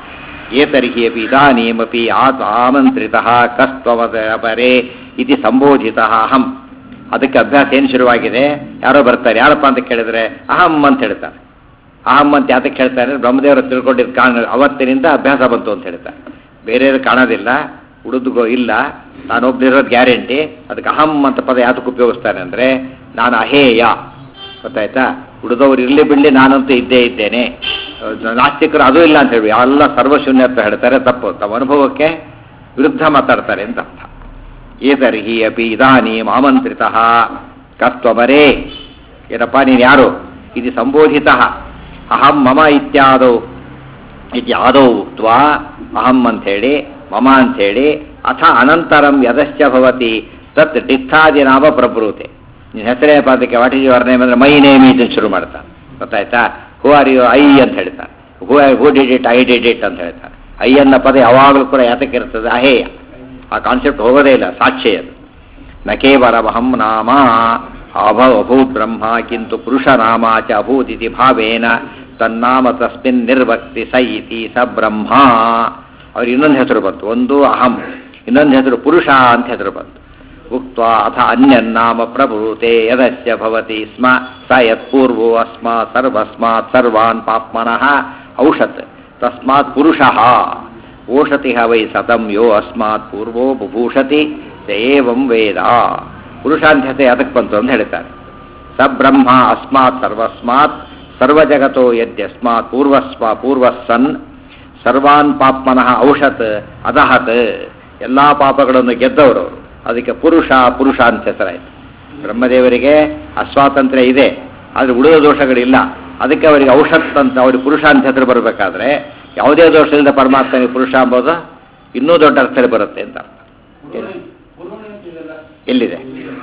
ಏತರ್ಹಿ ಅಪಿ ಇದಾನೀಮಪಿ ಆತ್ ಆಮಂತ್ರಿತ ಕಸ್ತ್ವಮಪರೇ ಇತಿ ಸಂಬೋಧಿತ ಅಹಂ ಅದಕ್ಕೆ ಅಭ್ಯಾಸ ಏನು ಶುರುವಾಗಿದೆ ಯಾರೋ ಬರ್ತಾರೆ ಯಾರಪ್ಪ ಅಂತ ಕೇಳಿದ್ರೆ ಅಹಂ ಅಂತ ಹೇಳ್ತಾರೆ ಅಹಂ ಅಂತ ಯಾತಕ್ಕೆ ಹೇಳ್ತಾರೆ ಬ್ರಹ್ಮದೇವರು ತಿಳ್ಕೊಂಡಿದ್ದು ಕಾರಣ ಅವತ್ತಿನಿಂದ ಅಭ್ಯಾಸ ಬಂತು ಅಂತ ಹೇಳ್ತಾರೆ ಬೇರೆಯವರು ಕಾಣೋದಿಲ್ಲ ಉಳಿದುಗೋ ಇಲ್ಲ ನಾನೊಬ್ಬನಿರೋದು ಗ್ಯಾರಂಟಿ ಅದಕ್ಕೆ ಅಹಂ ಅಂತ ಪದ ಯಾತಕ್ಕೆ ಉಪಯೋಗಿಸ್ತಾನೆ ಅಂದರೆ ನಾನು ಅಹೇಯ ಗೊತ್ತಾಯ್ತಾ ಉಳಿದವ್ರು ಇರಲಿ ಬಿಡಲಿ ನಾನಂತೂ ಇದ್ದೇ ಇದ್ದೇನೆ ನಾಸ್ತಿಕರು ಅದು ಇಲ್ಲ ಅಂತ ಹೇಳಿ ಎಲ್ಲ ಸರ್ವಶೂನ್ಯತ್ವ ಹೇಳ್ತಾರೆ ತಪ್ಪು ತಮ್ಮ ಅನುಭವಕ್ಕೆ ವಿರುದ್ಧ ಮಾತಾಡ್ತಾರೆ ಅಂತ ಅರ್ಥ ಏತರ್ಹಿ ಅಪಿ ಇದಾನೀಂ ಆಮಂತ್ರಿತ ಕಸ್ತ್ವಮರೇ ಏನಪ್ಪ ನೀನು ಯಾರು ಇದು ಸಂಬೋಧಿತ ಅಹಂ ಮಮ ಇತ್ಯಾದೌ ಇತಿ ಆದೌ ಉಕ್ತ್ವಾ ಅಹಂ ಅಂಥೇಳಿ ಮಮ ಅಂಥೇಳಿ ಅಥ ಅನಂತರಂ ಯದಶ್ಚ ಭವತಿ ತತ್ ಟಿತ್ಥಾದಿ ನಾಮ ಪ್ರಭೃತೆ ನಿನ್ನ ಹೆಸರೇ ಪಾದಕ್ಕೆ ವಾಟ್ ಇಸ್ ಯುವರ್ ನೇಮ್ ಅಂದ್ರೆ ಮೈ ನೇಮ್ ಇದು ಶುರು ಮಾಡ್ತಾನೆ ಗೊತ್ತಾಯ್ತಾ ಹೂ ಆರ್ ಯು ಐ ಅಂತ ಹೇಳ್ತಾನೆ who who did it I did it ಅಂತ ಹೇಳ್ತಾನೆ ಐ ಅನ್ನ ಪದ ಯಾವಾಗಲೂ ಕೂಡ ಯಾತಕ್ಕೆ ಇರ್ತದೆ ಅಹೇಯ ಆ ಕಾನ್ಸೆಪ್ಟ್ ಹೋಗೋದೇ ಇಲ್ಲ ಸಾಕ್ಷಿ ಅದು ನ ಕೇವಲ ಅಹಂ ನಾಮ ಅಭವ ಅಭೂತ್ ಬ್ರಹ್ಮ ಕಿಂತು ಪುರುಷ ನಾಮ ಚ ಅಭೂತ್ ಇತಿ ಭಾವೇನ ತನ್ನಾಮ ತಸ್ಮಿನ್ ನಿರ್ವಕ್ತಿ ಸ ಇತಿ ಸ ಬ್ರಹ್ಮ ಅವ್ರಿಗೆ ಇನ್ನೊಂದು ಹೆಸರು ಬಂತು ಒಂದು ಅಹಂ ಇನ್ನೊಂದು ಹೆಸರು ಪುರುಷ ಅಂತ ಹೆಸರು ಬಂತು ಉಕ್ತ ಅಥ ಅನ್ಯನ್ನಾಮ ಪ್ರಭೂತೆ ಯದಸ್ಯ ಭವತಿ ಸ್ಮ ಸ ಯತ್ಪೂರ್ವೋ ಅಸ್ಮಾತ್ ಸರ್ವಸ್ಮಾತ್ ಸರ್ವಾನ್ ಪಾಪ್ಮನಃ ಔಷತ್ ತಸ್ಮಾತ್ ಪುರುಷಃ ಓಷತಿ ಹ ವೈ ಸತಂ ಯೋ ಅಸ್ಮಾತ್ ಪೂರ್ವೋ ಬುಭೂಷತಿ ಸ ಏವಂ ವೇದ ಪುರುಷಾಂತ್ಯತೆ ಅದಕ್ಕೆ ಬಂತು ಅಂತ ಹೇಳ್ತಾರೆ ಸ ಬ್ರಹ್ಮ ಅಸ್ಮಾತ್ ಸರ್ವಸ್ಮಾತ್ ಸರ್ವಜಗತೋ ಯದ್ಯಸ್ಮಾತ್ ಪೂರ್ವಸ್ವ ಪೂರ್ವಸ್ಸನ್ ಸರ್ವಾನ್ ಪಾಪ್ಮನಃ ಔಷತ್ ಅದಹತ್ ಎಲ್ಲ ಪಾಪಗಳನ್ನು ಗೆದ್ದವರು ಅವರು ಅದಕ್ಕೆ ಪುರುಷ ಪುರುಷ ಅಂತ ಹೆಸರಾಯಿತು ಬ್ರಹ್ಮದೇವರಿಗೆ ಅಸ್ವಾತಂತ್ರ್ಯ ಇದೆ ಆದರೆ ಉಳಿದ ದೋಷಗಳಿಲ್ಲ ಅದಕ್ಕೆ ಅವರಿಗೆ ಔಷತ್ ಅಂತ ಅವ್ರಿಗೆ ಪುರುಷ ಅಂತ ಹೆಸರು ಬರಬೇಕಾದ್ರೆ ಯಾವುದೇ ದೋಷದಿಂದ ಪರಮಾತ್ಮನಿಗೆ ಪುರುಷ ಎಂಬುದು ಇನ್ನೂ ದೊಡ್ಡ ಅರ್ಥದಲ್ಲಿ ಬರುತ್ತೆ ಅಂತ ಅರ್ಥ. ಎಲ್ಲಿದೆ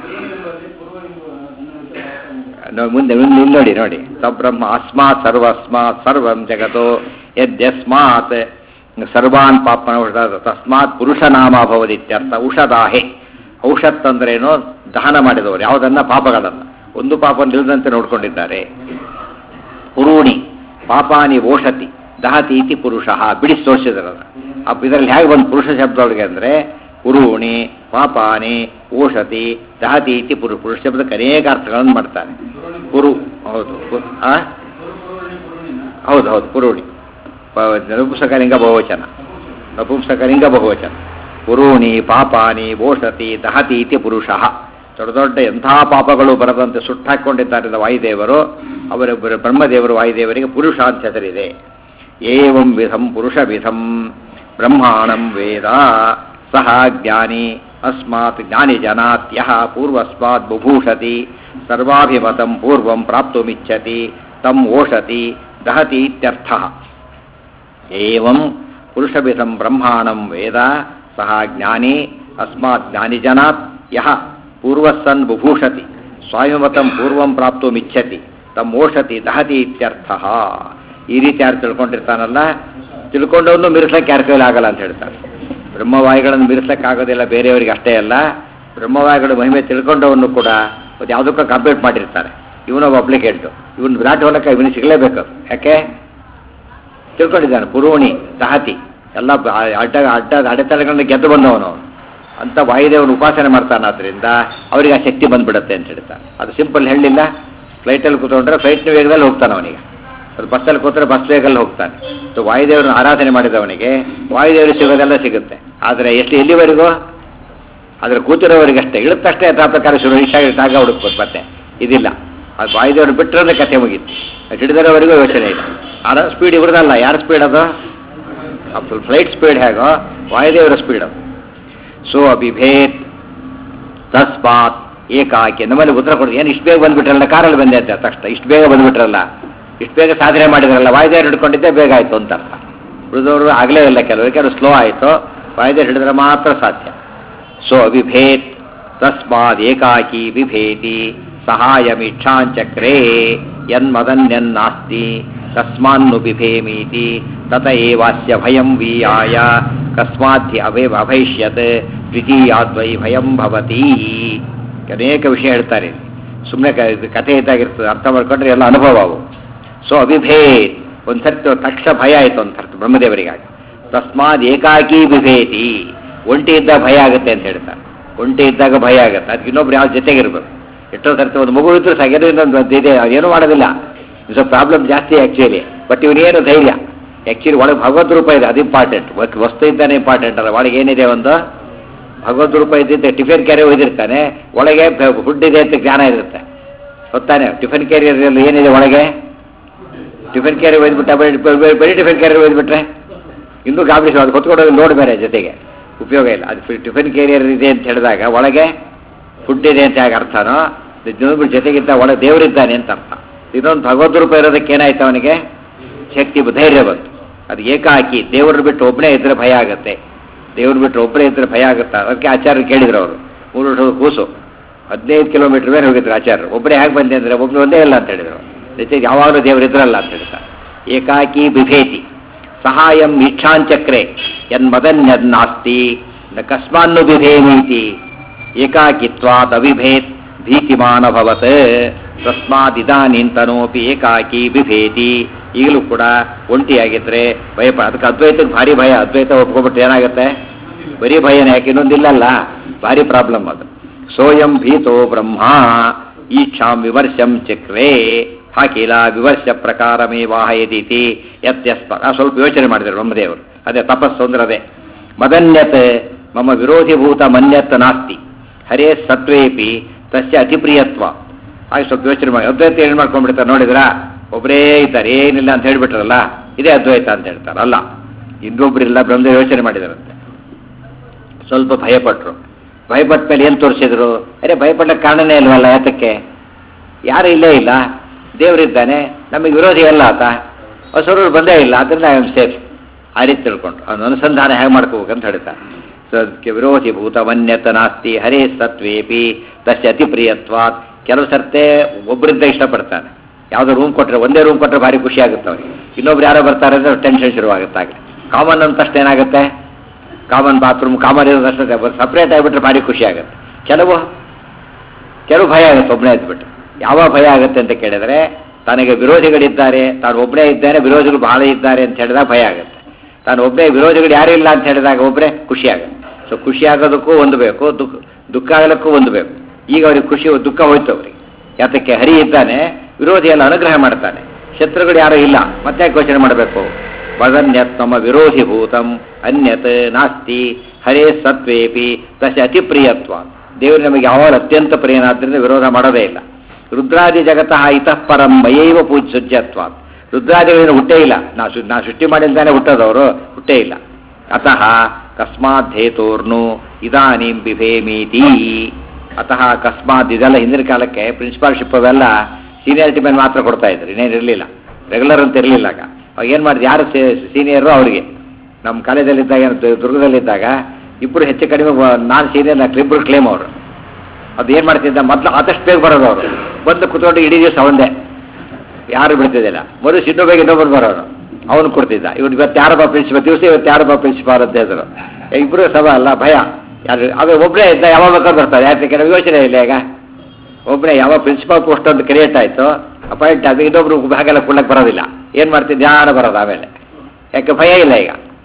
ನೋ- ಮುಂದೆ ಮುಂದೆ ಇಲ್ಲಿ ನೋಡಿ ನೋಡಿ ಸಬ್ರಹ್ಮ ಅಸ್ಮಾತ್ ಸರ್ವಸ್ಮಾತ್ ಸರ್ವಂ ಜಗತೋ ಯದ್ಯಸ್ಮಾತ್ ಸರ್ವಾನ್ ಪಾಪನ ಔಷಧ ತಸ್ಮಾತ್ ಪುರುಷ ನಾಮ ಭವದಿತ್ಯರ್ಥ ಔಷಧಾಹೆ ಔಷತ್ ಅಂದ್ರೇನು ದಹನ ಮಾಡಿದವರು ಯಾವುದನ್ನ ಪಾಪಗಳನ್ನ ಒಂದು ಪಾಪ ನಿಲ್ಲದಂತೆ ನೋಡ್ಕೊಂಡಿದ್ದಾರೆ ಪುರೂಣಿ ಪಾಪಾನಿ ಓಷತಿ ದಹತಿ ಇತಿ ಪುರುಷ ಬಿಡಿಸಿ ತೋರಿಸಿದ್ರಲ್ಲ ಆ ಇದರಲ್ಲಿ ಹೇಗೆ ಬಂದು ಪುರುಷ ಶಬ್ದದೊಳಗೆ ಅಂದರೆ ಪುರೂಣಿ ಪಾಪಾನಿ ಓಷತಿ ದಹತಿ ಇತಿ ಪುರು ಪುರುಷ ಶಬ್ದಕ್ಕೆ ಅನೇಕ ಅರ್ಥಗಳನ್ನು ಮಾಡ್ತಾನೆ ಪುರು ಹೌದು ಪು- ಆ? ಹೌದು ಹೌದು ಪುರೂಣಿ ಪ- ನಪುಂಸಕಲಿಂಗ ಬಹುವಚನ ನಪುಂಸಕಲಿಂಗ ಬಹುವಚನ ಪುರೂಣಿ ಪಾಪಾನಿ ಓಷತಿ ದಹತಿ ಇತಿ ಪುರುಷ ದೊಡ್ಡ ದೊಡ್ಡ ಎಂಥ ಪಾಪಗಳು ಬರದಂತೆ ಸುಟ್ಟಾಕೊಂಡಿದ್ದಾರೆ ವಾಯುದೇವರು ಅವರ ಬ- ಬ್ರಹ್ಮದೇವರು ವಾಯುದೇವರಿಗೆ ಪುರುಷ ಅಂತ ಹೆಸರಿದೆ ಏವಂ ವಿಧಂ ಪುರುಷ ವಿಧಂ ಬ್ರಹ್ಮಾಣಂ ವೇದ ಸಹ ಜ್ಞಾನಿ ಅಸ್ಮಾತ್ ಜ್ಞಾನಿ ಜನಾತ್ಯಃ ಪೂರ್ವಸ್ಮಾತ್ ಬುಭೂಷತಿ ಸರ್ವಾಭಿಮತಂ ಪೂರ್ವಂ ಪ್ರಾಪ್ತುಮಿಚ್ಛತಿ ತಂ ಓಷತಿ ದಹತಿ ಇತ್ಯರ್ಥಃ ಏವಂ ಪುರುಷವಿಧಂ ಬ್ರಹ್ಮಾಣಂ ವೇದ ಸಹ ಜ್ಞಾನಿ ಅಸ್ಮಾತ್ ಜ್ಞಾನಿಜನಾತ್ ಯಹ ಪೂರ್ವಸ್ಸನ್ ಬುಭೂಷತಿ ಸ್ವಾಮಿಮತಂ ಪೂರ್ವಂ ಪ್ರಾಪ್ತುಮಿಚ್ಛತಿ ತಮ್ ಓಷತಿ ದಹತಿ ಇತ್ಯರ್ಥ ಈ ರೀತಿ ಯಾರು ತಿಳ್ಕೊಂಡಿರ್ತಾನಲ್ಲ ತಿಳ್ಕೊಂಡವನು ಮೀರಿಸ್ಲಿಕ್ಕೆ ಯಾರ ಕೈಲಿ ಆಗಲ್ಲ ಅಂತ ಹೇಳ್ತಾರೆ ಬ್ರಹ್ಮವಾಯುಗಳನ್ನು ಮೀರಿಸ್ಲಿಕ್ಕೆ ಆಗೋದಿಲ್ಲ ಬೇರೆಯವರಿಗೆ ಅಷ್ಟೇ ಅಲ್ಲ ಬ್ರಹ್ಮವಾಯುಗಳು ಮಹಿಮೆ ತಿಳ್ಕೊಂಡವನ್ನು ಕೂಡ ಅದು ಯಾವುದಕ್ಕೂ ಕಂಪ್ಲೀಟ್ ಮಾಡಿರ್ತಾರೆ ಇವನೊಬ್ಬ ಅಪ್ಲಿಕೆಂಟು ಇವನು ವಿರಾಟ್ ಹೊಲಕ್ಕೆ ಇವನಿಗೆ ಸಿಗಲೇಬೇಕು ಅದು. ಯಾಕೆ ತಿಳ್ಕೊಂಡಿದ್ದಾನೆ ಪುರೋಣಿ ದಹತಿ ಎಲ್ಲ ಬ- ಅಡ್ಡ ಅಡ್ಡ ಅಡೆತಡೆಗಳನ್ನ ಗೆದ್ದು ಬಂದವನು ಅವನು ಅಂತ ವಾಯುದೇವನ ಉಪಾಸನೆ ಮಾಡ್ತಾನಾದ್ರಿಂದ ಅವರಿಗೆ ಆ ಶಕ್ತಿ ಬಂದ್ಬಿಡುತ್ತೆ ಅಂತ ಹೇಳ್ತಾರೆ ಅದು ಸಿಂಪಲ್ ಹೇಳಿಲ್ಲ ಫ್ಲೈಟಲ್ಲಿ ಕೂತ್ಕೊಂಡ್ರೆ ಫ್ಲೈಟ್ನ ವೇಗದಲ್ಲಿ ಹೋಗ್ತಾನೆ ಅವನಿಗೆ ಅದು ಬಸ್ಸಲ್ಲಿ ಕೂತ್ರೆ ಬಸ್ ವೇಗಲ್ಲಿ ಹೋಗ್ತಾನೆ ಸೊ ವಾಯುದೇವರನ್ನ ಆರಾಧನೆ ಮಾಡಿದವನಿಗೆ ವಾಯುದೇವರು ಸಿಗೋದೆಲ್ಲ ಸಿಗುತ್ತೆ ಆದರೆ ಎಷ್ಟು ಎಲ್ಲಿವರೆಗೂ ಆದರೆ ಕೂತಿರೋವರಿಗೆ ಅಷ್ಟೇ ಇಳಿದ ತಕ್ಷಣ ಯಥಾ ಪ್ರಕಾರ ಶುರು ಇಷ್ಟಾಗ ಹುಡುಕ್ಬೋದು ಮತ್ತೆ ಇದಿಲ್ಲ ಅದು ವಾಯುದೇವರು ಬಿಟ್ಟರೆ ಕಥೆ ಮುಗೀತು ಅದು ಹಿಡಿದಿರೋವರೆಗೂ ಯೋಚನೆ ಇಲ್ಲ ಆರ ಸ್ಪೀಡ್ ಇವ್ರದಲ್ಲ ಯಾರ ಸ್ಪೀಡ್ ಅದು ಫ್ಲೈಟ್ ಸ್ಪೀಡ್ ಹೇಗೋ ವಾಯುದೇವರ ಸ್ಪೀಡ್ ಅದು ಸೊ ಅಭಿಭೇದ್ ತಸ್ಮಾತ್ ಏಕಾಕಿ ನಮ್ಮಲ್ಲಿ ಉತ್ತರ ಕೊಡೋದು ಏನು ಇಷ್ಟು ಬೇಗ ಬಂದ್ಬಿಟ್ರಲ್ಲ ಕಾರಲ್ಲಿ ಬಂದೆ ಅಂತ ತಕ್ಷಣ ಇಷ್ಟು ಬೇಗ ಬಂದ್ಬಿಟ್ರಲ್ಲ ಇಷ್ಟು ಬೇಗ ಸಾಧನೆ ಮಾಡಿದ್ರಲ್ಲ ವಾಯುದೇವರು ಹಿಡ್ಕೊಂಡಿದ್ದೆ ಬೇಗ ಆಯಿತು ಅಂತ ಅರ್ಥ ಉಳಿದವರು ಆಗಲೇ ಇಲ್ಲ ಕೆಲವರು ಕೆಲವರು ಸ್ಲೋ ಆಯಿತು ವಾಯುದೇವರು ಹಿಡಿದ್ರೆ ಮಾತ್ರ ಸಾಧ್ಯ ಸೊ ಅವಿಭೇತ್ ತಸ್ಮಾದ್ ಏಕಾಕಿ ಬಿಭೇತಿ ಸಹಾಯಮಿಚ್ಛಾಂಚಕ್ರೇ ಯನ್ಮದನ್ಯನ್ನಾಸ್ತಿ ತಸ್ಮಾನ್ನು ಬಿಭೇಮೀತಿ ತತ ಏವಾಸ್ಯ ಭಯಂ ವೀಯಾಯ ಕಸ್ಮಾಧಿ ಅಭಯ ಅಭೈಷ್ಯತ್ ದ್ವಿತೀಯಾದ್ವೈ ಭಯಂ ಭವತಿ ಅನೇಕ ವಿಷಯ ಹೇಳ್ತಾರೆ ಸುಮ್ಮನೆ ಕಥೆ ಇದ್ದಾಗಿರ್ತದೆ ಅರ್ಥ ಮಾಡ್ಕೊಂಡ್ರೆ ಎಲ್ಲ ಅನುಭವ ಅವು ಸೊ ಅವಿಭೇದ್ ಒಂದು ಸರ್ತಿ ತಕ್ಷಣ ಭಯ ಆಯಿತು ಒಂದು ಸರ್ತಿ ಬ್ರಹ್ಮದೇವರಿಗಾಗಿ ತಸ್ಮಾದ್ ಏಕಾಕಿ ಬಿಭೇತಿ ಒಂಟಿ ಇದ್ದಾಗ ಭಯ ಆಗುತ್ತೆ ಅಂತ ಹೇಳ್ತಾರೆ ಒಂಟಿ ಇದ್ದಾಗ ಭಯ ಆಗುತ್ತೆ ಅದಕ್ಕೆ ಇನ್ನೊಬ್ರು ಯಾವ ಜೊತೆಗಿರ್ಬೇಕು ಎಷ್ಟೋ ಸರ್ತಿ ಒಂದು ಮಗು ಇದ್ರು ಸಾಗೇನೋ ಇನ್ನೊಂದು ಇದೆ ಏನೂ ಮಾಡೋದಿಲ್ಲ ಇದು ಸ್ವಲ್ಪ ಪ್ರಾಬ್ಲಮ್ ಜಾಸ್ತಿ ಆ್ಯಕ್ಚುಲಿ ಬಟ್ ಇವನೇನು ಧೈರ್ಯ ಆ್ಯಕ್ಚುಲಿ ಒಳಗೆ ಭಗವದ್ ರೂಪ ಇದೆ ಅದು ಇಂಪಾರ್ಟೆಂಟ್ ವಸ್ತು ಇದ್ದಾನೆ ಇಂಪಾರ್ಟೆಂಟ್ ಅಲ್ಲ ಒಳಗೆ ಏನಿದೆ ಒಂದು ಭಗವದ್ ರೂಪ ಇದ್ದಿದ್ದೆ ಟಿಫಿನ್ ಕ್ಯಾರಿಯರ್ ಒಯ್ದಿರ್ತಾನೆ ಒಳಗೆ ಫುಡ್ ಇದೆ ಅಂತ ಜ್ಞಾನ ಇರುತ್ತೆ ಗೊತ್ತಾನೆ ಟಿಫಿನ್ ಕ್ಯಾರಿಯರ್ ಏನಿದೆ ಒಳಗೆ ಟಿಫಿನ್ ಕ್ಯಾರಿಯರ್ ಒಯ್ದ್ಬಿಟ್ಟ ಬರೀ ಬರೀ- ಬರೀ ಟಿಫಿನ್ ಕ್ಯಾರಿಯರ್ ಒಯ್ದ್ಬಿಟ್ರೆ ಇನ್ನೂ ಗಾಬರಿಸಿ ಅದು ಹೊತ್ಕೊಡೋದು ಲೋಡ್ ಬೇರೆ ಜೊತೆಗೆ ಉಪಯೋಗ ಇಲ್ಲ ಅದು ಫಿ- ಟಿಫಿನ್ ಕ್ಯಾರಿಯರ್ ಇದೆ ಅಂತ ಹೇಳಿದಾಗ ಒಳಗೆ ಫುಡ್ ಇದೆ ಅಂತ ಹೇಗೆ ಅರ್ಥನೋ ಇನ್ನೊಬ್ಬರ ಜೊತೆಗಿದ್ದ ಒಳಗೆ ದೇವರಿದ್ದಾನೆ ಅಂತ ಅರ್ಥ ಇನ್ನೊಂದು ಭಗವದ್ ರೂಪ ಇರೋದಕ್ಕೆ ಏನಾಯ್ತು ಅವನಿಗೆ ಶಕ್ತಿ ಧೈರ್ಯ ಬಂತು ಅದು ಏಕಾಕಿ ದೇವರು ಬಿಟ್ಟು ಒಬ್ಬನೇ ಇದ್ರೆ ಭಯ ಆಗುತ್ತೆ ದೇವ್ರು ಬಿಟ್ಟು ಒಬ್ಬರೇ ಇದ್ರೆ ಭಯ ಆಗುತ್ತೆ ಅದಕ್ಕೆ ಆಚಾರ್ಯರು ಕೇಳಿದ್ರು ಅವರು ಮೂರು ವರ್ಷದ ಕೂಸು ಹದಿನೈದು ಕಿಲೋಮೀಟರ್ ಮೇಲೆ ಹೋಗಿದ್ರು ಆಚಾರ್ಯರು ಒಬ್ಬರೇ ಹೇಗೆ ಬಂದೆ ಅಂದರೆ ಒಬ್ಬರು ಒಂದೇ ಇಲ್ಲ ಅಂತ ಹೇಳಿದರು ಜೊತೆಗೆ ಯಾವಾಗಲೂ ದೇವರು ಇದ್ರಲ್ಲ ಅಂತ ಹೇಳ್ತಾರೆ ಏಕಾಕಿ ಬಿಭೇತಿ ಸಹಾಯಂ ಇಚ್ಛಾಂಚಕ್ರೆ ಯನ್ಮದನ್ಯನ್ನಾಸ್ತಿ ನ ಕಸ್ಮಾನ್ನು ಬಿಭೇಮೀತಿ ಏಕಾಕಿತ್ವಾತ್ ಅವಿಭೇತ್ ಭೀತಿಮಾನಭವತ್ ತಸ್ಮಾದಿದಾನಿಂತನೋಪಿ ಏಕಾಕಿ ಬಿಭೇತಿ ಈಗಲೂ ಕೂಡ ಒಂಟಿಯಾಗಿದ್ರೆ ಭಯ ಪ- ಅದಕ್ಕೆ ಅದ್ವೈತಕ್ಕೆ ಭಾರಿ ಭಯ ಅದ್ವೈತ ಒಪ್ಕೊಬಿಟ್ಟು ಏನಾಗುತ್ತೆ ಬರೀ ಭಯನೇ ಯಾಕೆ ಇನ್ನೊಂದಿಲ್ಲಲ್ಲ ಭಾರಿ ಪ್ರಾಬ್ಲಮ್ ಅದು ಸೋಯಂ ಭೀತೋ ಬ್ರಹ್ಮ ಈಕ್ಷಾಂ ವಿಮರ್ಶಂ ಚಕ್ರೇ ಹಾಕಿಲ ವಿಮರ್ಶ ಪ್ರಕಾರಮೇವಾಹಯದಿತಿ ಯತ್ಯಸ್ಪ ಆ ಸ್ವಲ್ಪ ಯೋಚನೆ ಮಾಡಿದರು ಬ್ರಹ್ಮದೇವರು ಅದೇ ತಪಸ್ಸು ಅಂದ್ರೆ ಅದೇ ಮದನ್ಯತ್ ಮಮ ವಿರೋಧಿಭೂತ ಮನ್ಯತ್ ನಾಸ್ತಿ ಹರೇ ಸತ್ವೇಪಿ ತಸ್ಯ ಅತಿಪ್ರಿಯತ್ವ ಹಾಗೆ ಸ್ವಲ್ಪ ಯೋಚನೆ ಮಾಡಿ ಅದ್ವೈತ ಏನು ಮಾಡ್ಕೊಂಡ್ಬಿಡ್ತಾರೆ ನೋಡಿದ್ರಾ ಒಬ್ಬರೇ ಇದ್ದಾರೆ ಏನಿಲ್ಲ ಅಂತ ಹೇಳ್ಬಿಟ್ರಲ್ಲ ಇದೇ ಅದ್ವೈತ ಅಂತ ಹೇಳ್ತಾರೆ ಅಲ್ಲ ಇನ್ನೊಬ್ರಿಲ್ಲ ಬ್ರಹ್ಮದೇವ ಯೋಚನೆ ಮಾಡಿದಾರಂತೆ ಸ್ವಲ್ಪ ಭಯಪಟ್ಟರು ಭಯಪಟ್ಟ ಮೇಲೆ ಏನು ತೋರಿಸಿದ್ರು ಅರೆ ಭಯಪಡಕ್ಕೆ ಕಾರಣನೇ ಇಲ್ವಲ್ಲ ಯಾತಕ್ಕೆ ಯಾರು ಇಲ್ಲೇ ಇಲ್ಲ ದೇವರಿದ್ದಾನೆ ನಮಗೆ ವಿರೋಧಿ ಅಲ್ಲ ಆತ ಹೊಸರು ಬಂದೇ ಇಲ್ಲ ಅದರಿಂದ ಐ ಆಮ್ ಸೇಫ್ ಆ ರೀತಿ ತಿಳ್ಕೊಂಡ್ರು ಅವನು ಅನುಸಂಧಾನ ಹೇಗೆ ಮಾಡ್ಕೋಬೇಕಂತ ಹೇಳ್ತಾರೆ ಸೊ ಅದಕ್ಕೆ ವಿರೋಧಿ ಭೂತ ಮನ್ಯತ ನಾಸ್ತಿ ಹರೇ ಸತ್ವೇಪಿ ತಸ್ಯ ಅತಿ ಪ್ರಿಯತ್ವಾತ್ ಕೆಲವು ಸರ್ತೆ ಒಬ್ಬರಿಂದ ಇಷ್ಟಪಡ್ತಾನೆ ಯಾವುದೋ ರೂಮ್ ಕೊಟ್ಟರೆ ಒಂದೇ ರೂಮ್ ಕೊಟ್ಟರೆ ಭಾರಿ ಖುಷಿ ಆಗುತ್ತೆ ಅವ್ರಿಗೆ ಇನ್ನೊಬ್ರು ಯಾರೋ ಬರ್ತಾರೆ ಅಂದರೆ ಟೆನ್ಷನ್ ಶುರುವಾಗುತ್ತೆ ಆಗಲಿ ಕಾಮನ್ ಅಂತ ತಕ್ಷಣ ಏನಾಗುತ್ತೆ ಕಾಮನ್ ಬಾತ್ರೂಮ್ ಕಾಮನ್ ಇರೋದಷ್ಟೇ ಸಪ್ರೇಟ್ ಆಗಿಬಿಟ್ರೆ ಭಾರಿ ಖುಷಿ ಆಗುತ್ತೆ ಕೆಲವು ಕೆಲವು ಭಯ ಆಗುತ್ತೆ ಒಬ್ಬನೇ ಇದ್ಬಿಟ್ಟು ಯಾವ ಭಯ ಆಗುತ್ತೆ ಅಂತ ಕೇಳಿದ್ರೆ ತನಗೆ ವಿರೋಧಿಗಳಿದ್ದಾರೆ ತಾನು ಒಬ್ಬನೇ ಇದ್ದಾನೆ ವಿರೋಧಿಗಳು ಬಹಳ ಇದ್ದಾರೆ ಅಂತ ಹೇಳಿದಾಗ ಭಯ ಆಗುತ್ತೆ ತಾನು ಒಬ್ಬನೇ ವಿರೋಧಿಗಳು ಯಾರೂ ಇಲ್ಲ ಅಂತ ಹೇಳಿದಾಗ ಒಬ್ಬರೇ ಖುಷಿ ಆಗುತ್ತೆ ಸೊ ಖುಷಿ ಆಗೋದಕ್ಕೂ ಒಂದು ಬೇಕು ದುಃಖ ದುಃಖ ಆಗಲಿಕ್ಕೂ ಒಂದು ಬೇಕು ಈಗ ಅವ್ರಿಗೆ ಖುಷಿ ದುಃಖ ಹೋಯ್ತು ಅವ್ರಿಗೆ ಯಾತಕ್ಕೆ ಹರಿ ಇದ್ದಾನೆ ವಿರೋಧಿಯನ್ನು ಅನುಗ್ರಹ ಮಾಡ್ತಾನೆ ಶತ್ರುಗಳು ಯಾರೂ ಇಲ್ಲ ಮತ್ತೆ ಯಾಕೆ ಯೋಚನೆ ಮಾಡಬೇಕು ವದನ್ಯತ್ ನಮ್ಮ ವಿರೋಧಿ ಭೂತಂ ಅನ್ಯತ್ ನಾಸ್ತಿ ಹರೇ ಸತ್ವೇಪಿ ತಸ್ಯ ಅತಿ ಪ್ರಿಯತ್ವ ದೇವರು ನಮಗೆ ಯಾವಾಗ ಅತ್ಯಂತ ಪ್ರಿಯನಾದ್ರಿಂದ ವಿರೋಧ ಮಾಡೋದೇ ಇಲ್ಲ ರುದ್ರಾದಿ ಜಗತಃ ಇತಃ ಪರಂ ಮಯೈವ ಪೂಜ ಸುಜ್ಯತ್ವ ರುದ್ರಾದಿಗಳೇನು ಹುಟ್ಟೇ ಇಲ್ಲ ನಾ ಸೃ ನಾ ಸೃಷ್ಟಿ ಮಾಡಿದ್ದಾನೆ ಹುಟ್ಟೋದವರು ಹುಟ್ಟೇ ಇಲ್ಲ ಅತಃ ಕಸ್ಮಾತ್ ಹೇತೋರ್ನು ಇದಾನೀಂ ಬಿಭೇಮೀತಿ ಅತಃ ಅಕಸ್ಮಾತ್ ಇದೆಲ್ಲ ಹಿಂದಿನ ಕಾಲಕ್ಕೆ ಪ್ರಿನ್ಸಿಪಾಲ್ಶಿಪ್ ಅವೆಲ್ಲ ಸೀನಿಯಾರಿಟಿ ಮೇಲೆ ಮಾತ್ರ ಕೊಡ್ತಾ ಇದ್ರು ಇನ್ನೇನು ಇರಲಿಲ್ಲ ರೆಗ್ಯುಲರ್ ಅಂತ ಇರಲಿಲ್ಲ ಆಗ ಅವಾಗ ಏನು ಮಾಡಿದ್ರು ಯಾರು ಸೀನಿಯರು ಅವರಿಗೆ ನಮ್ಮ ಕಾಲೇಜಲ್ಲಿದ್ದಾಗ ಏನು ದು- ದುರ್ಗದಲ್ಲಿದ್ದಾಗ ಇಬ್ಬರು ಹೆಚ್ಚು ಕಡಿಮೆ ನಾನು ಸೀನಿಯರ್ ಇಬ್ಬರು ಕ್ಲೇಮ್ ಅವರು ಅದು ಏನು ಮಾಡ್ತಿದ್ದ ಮೊದಲು ಆದಷ್ಟು ಬೇಗ ಬರೋದು ಅವರು ಬಂದು ಕುತ್ಕೊಂಡು ಇಡೀ ದಿವಸ ಅವಂದೇ ಯಾರು ಬಿಡ್ತಿದ್ದಿಲ್ಲ ಮರು ಇನ್ನೂ ಬೇಗ ಇನ್ನೊಬ್ಬರು ಬರೋರು ಅವನು ಕೊಡ್ತಿದ್ದ ಇವ್ರು ಇವತ್ತು ಯಾರಪ್ಪ ಪ್ರಿನ್ಸಿಪಾಲ್ ದಿವಸ ಇವತ್ತು ಯಾರಪ್ಪ ಪ್ರಿನ್ಸಿಪಾಲ್ ಅಂತ ಹೇಳಿದ್ರು ಇಬ್ಬರು ಸಭ ಅಲ್ಲ ಭಯ ಯಾರು ಅದೇ ಒಬ್ಬರೇ ಇದ್ದ ಯಾವಾಗ ಬೇಕಾದ್ರೂ ಬರ್ತಾರೆ ಯಾಕೆ ಕೆಲವು ಯೋಚನೆ ಇಲ್ಲ ಈಗ ಒಬ್ಬನೇ ಯಾವ ಪ್ರಿನ್ಸಿಪಾಲ್ ಪೋಸ್ಟ್ ಅಂತ ಕ್ರಿಯೇಟ್ ಆಯಿತು ಅಪಾಯಿಂಟ್ ಆದ ಇನ್ನೊಬ್ರು ಹಾಗೆಲ್ಲ ಕೊಡ್ಲಕ್ಕೆ ಬರೋದಿಲ್ಲ ಏನು ಮಾಡ್ತಿದ್ದೆ ಯಾರು ಬರೋದು ಆಮೇಲೆ ಯಾಕೆ ಭಯ ಇಲ್ಲ ಈಗ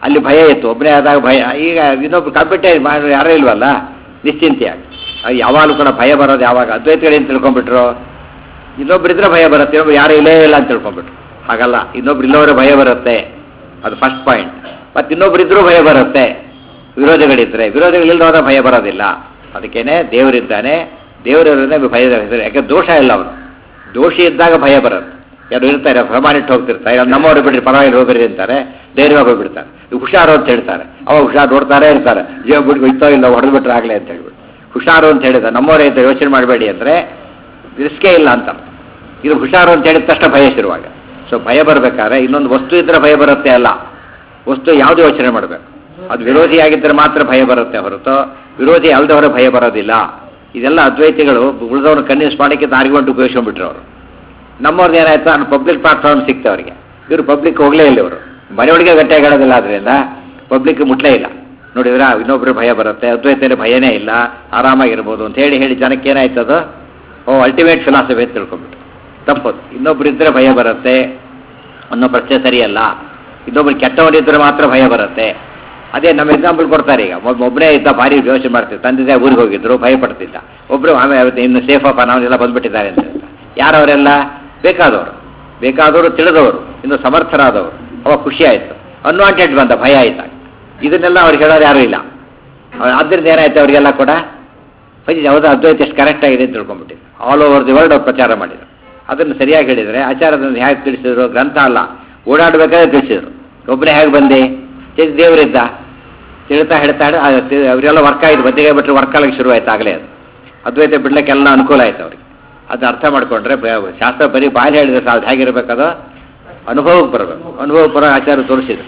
ಅಲ್ಲಿ ಭಯ ಇತ್ತು ಒಬ್ಬನೇ ಆದಾಗ ಭಯ ಈಗ ಇನ್ನೊಬ್ರು ಕಂಪ್ಯೂಟರ್ ಯಾರೂ ಇಲ್ವಲ್ಲ ನಿಶ್ಚಿಂತೆಯಾಗಿ ಅದು ಯಾವಾಗಲೂ ಕೂಡ ಭಯ ಬರೋದು ಯಾವಾಗ ಅದ್ವೈತಗಳು ಏನು ತಿಳ್ಕೊಂಡ್ಬಿಟ್ರು ಇನ್ನೊಬ್ರಿದ್ರೆ ಭಯ ಬರುತ್ತೆ ಇನ್ನೊಬ್ರು ಯಾರು ಇಲ್ಲೇ ಇಲ್ಲ ಅಂತ ತಿಳ್ಕೊಂಡ್ಬಿಟ್ರು ಹಾಗಲ್ಲ ಇನ್ನೊಬ್ರು ಇಲ್ಲವರೆ ಭಯ ಬರುತ್ತೆ ಅದು ಫಸ್ಟ್ ಪಾಯಿಂಟ್ ಮತ್ತು ಇನ್ನೊಬ್ರಿದ್ರೂ ಭಯ ಬರುತ್ತೆ ವಿರೋಧಿಗಳಿದ್ರೆ ವಿರೋಧಿಗಳಿಲ್ಲದ ಭಯ ಬರೋದಿಲ್ಲ ಅದಕ್ಕೇನೆ ದೇವರಿದ್ದಾನೆ ದೇವರವರನ್ನೇ ಭಯದ ಹೆಸರು ಯಾಕೆ ದೋಷ ಇಲ್ಲ ಅವನು ದೋಷಿ ಇದ್ದಾಗ ಭಯ ಬರುತ್ತೆ ಯಾರು ಇರ್ತಾರೆ ಪ್ರಮಾಣಿಟ್ಟು ಹೋಗ್ತಿರ್ತಾರೆ ಯಾರು ನಮ್ಮವರು ಬಿಡ್ರಿ ಪರವಾಗಿಲ್ಲ ಹೋಗ್ರಿ ಅಂತಾರೆ ಧೈರ್ಯವಾಗಿ ಹೋಗ್ಬಿಡ್ತಾರೆ ಇವ್ ಹುಷಾರು ಅಂತ ಹೇಳ್ತಾರೆ ಅವಾಗ ಹುಷಾರು ನೋಡ್ತಾರೇ ಇರ್ತಾರೆ ಜೀವ ಬಿಟ್ಟು ಇತ್ತೋ ಇಲ್ಲ ಹೊಡೆದು ಬಿಟ್ರೆ ಆಗಲೇ ಅಂತ ಹೇಳ್ಬಿಟ್ಟು ಹುಷಾರು ಅಂತ ಹೇಳಿದ ನಮ್ಮವರೇ ಅಂತ ಯೋಚನೆ ಮಾಡಬೇಡಿ ಅಂದರೆ ರಿಸ್ಕೇ ಇಲ್ಲ ಅಂತ ಇದು ಹುಷಾರು ಅಂತ ಹೇಳಿದ ತಕ್ಷಣ ಭಯ ಶುರುವಾಗ ಸೊ ಭಯ ಬರಬೇಕಾದ್ರೆ ಇನ್ನೊಂದು ವಸ್ತು ಇದ್ರೆ ಭಯ ಬರುತ್ತೆ ಅಲ್ಲ ವಸ್ತು ಯಾವುದು ಯೋಚನೆ ಮಾಡಬೇಕು ಅದು ವಿರೋಧಿಯಾಗಿದ್ದರೆ ಮಾತ್ರ ಭಯ ಬರುತ್ತೆ ಹೊರತು ವಿರೋಧಿ ಅಲ್ದವರ ಭಯ ಬರೋದಿಲ್ಲ ಇದೆಲ್ಲ ಅದ್ವೈತಿಗಳು ಉಳಿದವ್ರ ಕನ್ವಿನ್ಸ್ ಮಾಡೋಕ್ಕೆ ದಾರಿಗೊಂಡು ಉಪಯೋಗಿಸ್ಕೊಂಡ್ಬಿಟ್ರು ಅವರು ನಮ್ಮವ್ರದ್ದು ಏನಾಯ್ತು ನಾನು ಪಬ್ಲಿಕ್ ಪ್ಲಾಟ್ಫಾರ್ಮ್ ಸಿಕ್ತೆ ಅವರಿಗೆ ಇವರು ಪಬ್ಲಿಕ್ ಹೋಗಲೇ ಇಲ್ಲ ಇವರು ಮನೆಯೊಳಗೆ ಗಟ್ಟಿಯಾಗೋದಿಲ್ಲ ಆದ್ರಿಂದ ಪಬ್ಲಿಕ್ ಮುಟ್ಲೇ ಇಲ್ಲ ನೋಡಿದ್ರ ಇನ್ನೊಬ್ರು ಭಯ ಬರುತ್ತೆ ಅದ್ವೈತಲ್ಲಿ ಭಯನೇ ಇಲ್ಲ ಆರಾಮಾಗಿರ್ಬೋದು ಅಂತ ಹೇಳಿ ಹೇಳಿ ಜನಕ್ಕೆ ಏನಾಯ್ತು ಅದು ಓ ಅಲ್ಟಿಮೇಟ್ ಫಿಲಾಸಫಿ ಅಂತ ತಿಳ್ಕೊಂಡ್ಬಿಟ್ಟು ತಪ್ಪದು ಇನ್ನೊಬ್ರು ಇದ್ರೆ ಭಯ ಬರುತ್ತೆ ಅನ್ನೋ ಪ್ರಶ್ನೆ ಸರಿಯಲ್ಲ ಇನ್ನೊಬ್ರು ಕೆಟ್ಟವನಿದ್ರೆ ಮಾತ್ರ ಭಯ ಬರುತ್ತೆ ಅದೇ ನಮ್ಮ ಎಕ್ಸಾಂಪಲ್ ಕೊಡ್ತಾರೆ ಈಗ ಒಬ್ಬ ಒಬ್ಬನೇ ಇದ್ದ ಭಾರಿ ಯೋಚನೆ ಮಾಡ್ತಿದ್ದ ತಂದೆ ತಾಯಿ ಊರಿಗೆ ಹೋಗಿದ್ರು ಭಯ ಪಡ್ತಿದ್ದ ಒಬ್ರು ಆಮೇಲೆ ಅವತ್ತು ಇನ್ನು ಸೇಫ್ ಅಪ್ಪ ನಾವೆಲ್ಲ ಬಂದ್ಬಿಟ್ಟಿದ್ದಾರೆ ಅಂತ ಹೇಳ್ತಾರೆ. ಯಾರವರೆಲ್ಲ ಬೇಕಾದವರು ಬೇಕಾದವರು ತಿಳಿದವರು ಇನ್ನು ಸಮರ್ಥರಾದವರು ಅವಾಗ ಖುಷಿ ಆಯಿತು ಅನ್ವಾಂಟೆಡ್ ಬಂದ ಭಯ ಆಯ್ತಾಗ ಇದನ್ನೆಲ್ಲ ಅವ್ರಿಗೆ ಹೇಳೋರು ಯಾರೂ ಇಲ್ಲ ಆದ್ದರಿಂದ ಏನಾಯ್ತು ಅವರಿಗೆಲ್ಲ ಕೂಡ ಭಜಿ ಯಾವುದೋ ಅದ್ವೈತ ಎಷ್ಟು ಕರೆಕ್ಟ್ ಆಗಿದೆ ಅಂತ ತಿಳ್ಕೊಂಡ್ಬಿಟ್ಟಿದ್ರು ಆಲ್ ಓವರ್ ದಿ ವರ್ಲ್ಡ್ ಅವ್ರು ಪ್ರಚಾರ ಮಾಡಿದರು ಅದನ್ನು ಸರಿಯಾಗಿ ಹೇಳಿದರೆ ಆಚಾರದಲ್ಲಿ ಹೇಗೆ ತಿಳಿಸಿದ್ರು ಗ್ರಂಥ ಅಲ್ಲ ಓಡಾಡಬೇಕಾದ್ರೆ ತಿಳಿಸಿದ್ರು ಒಬ್ಬನೇ ಹೇಗೆ ಬಂದೆ ಚೇ- ದೇವರಿದ್ದ ತಿಳ್ತಾ ಹೇಳ್ತಾ ಹೇಳಿ ಆ ತಿ- ಅವರೆಲ್ಲ ವರ್ಕ್ ಆಯ್ತು ಬದಿಗೆ ಬಿಟ್ಟರೆ ವರ್ಕ್ ಆಗಲಿಕ್ಕೆ ಶುರು ಆಯ್ತು ಆಗಲೇ ಅದು ಅದ್ವೈತ ಬಿಡ್ಲಿಕ್ಕೆಲ್ಲ ಅನುಕೂಲ ಆಯ್ತು ಅವ್ರಿಗೆ ಅದನ್ನ ಅರ್ಥ ಮಾಡ್ಕೊಂಡ್ರೆ ಬ- ಶಾಸ್ತ್ರ ಬರೀ ಬಾಯಲ್ಲಿ ಹೇಳಿದ್ರೆ ಸಾಕು ಹೇಗಿರ್ಬೇಕದು ಅನುಭವಕ್ಕೆ ಬರಬೇಕು ಅನುಭವಕ್ಕೆ ಬರೋ ಆಚಾರ ತೋರಿಸಿದ್ರು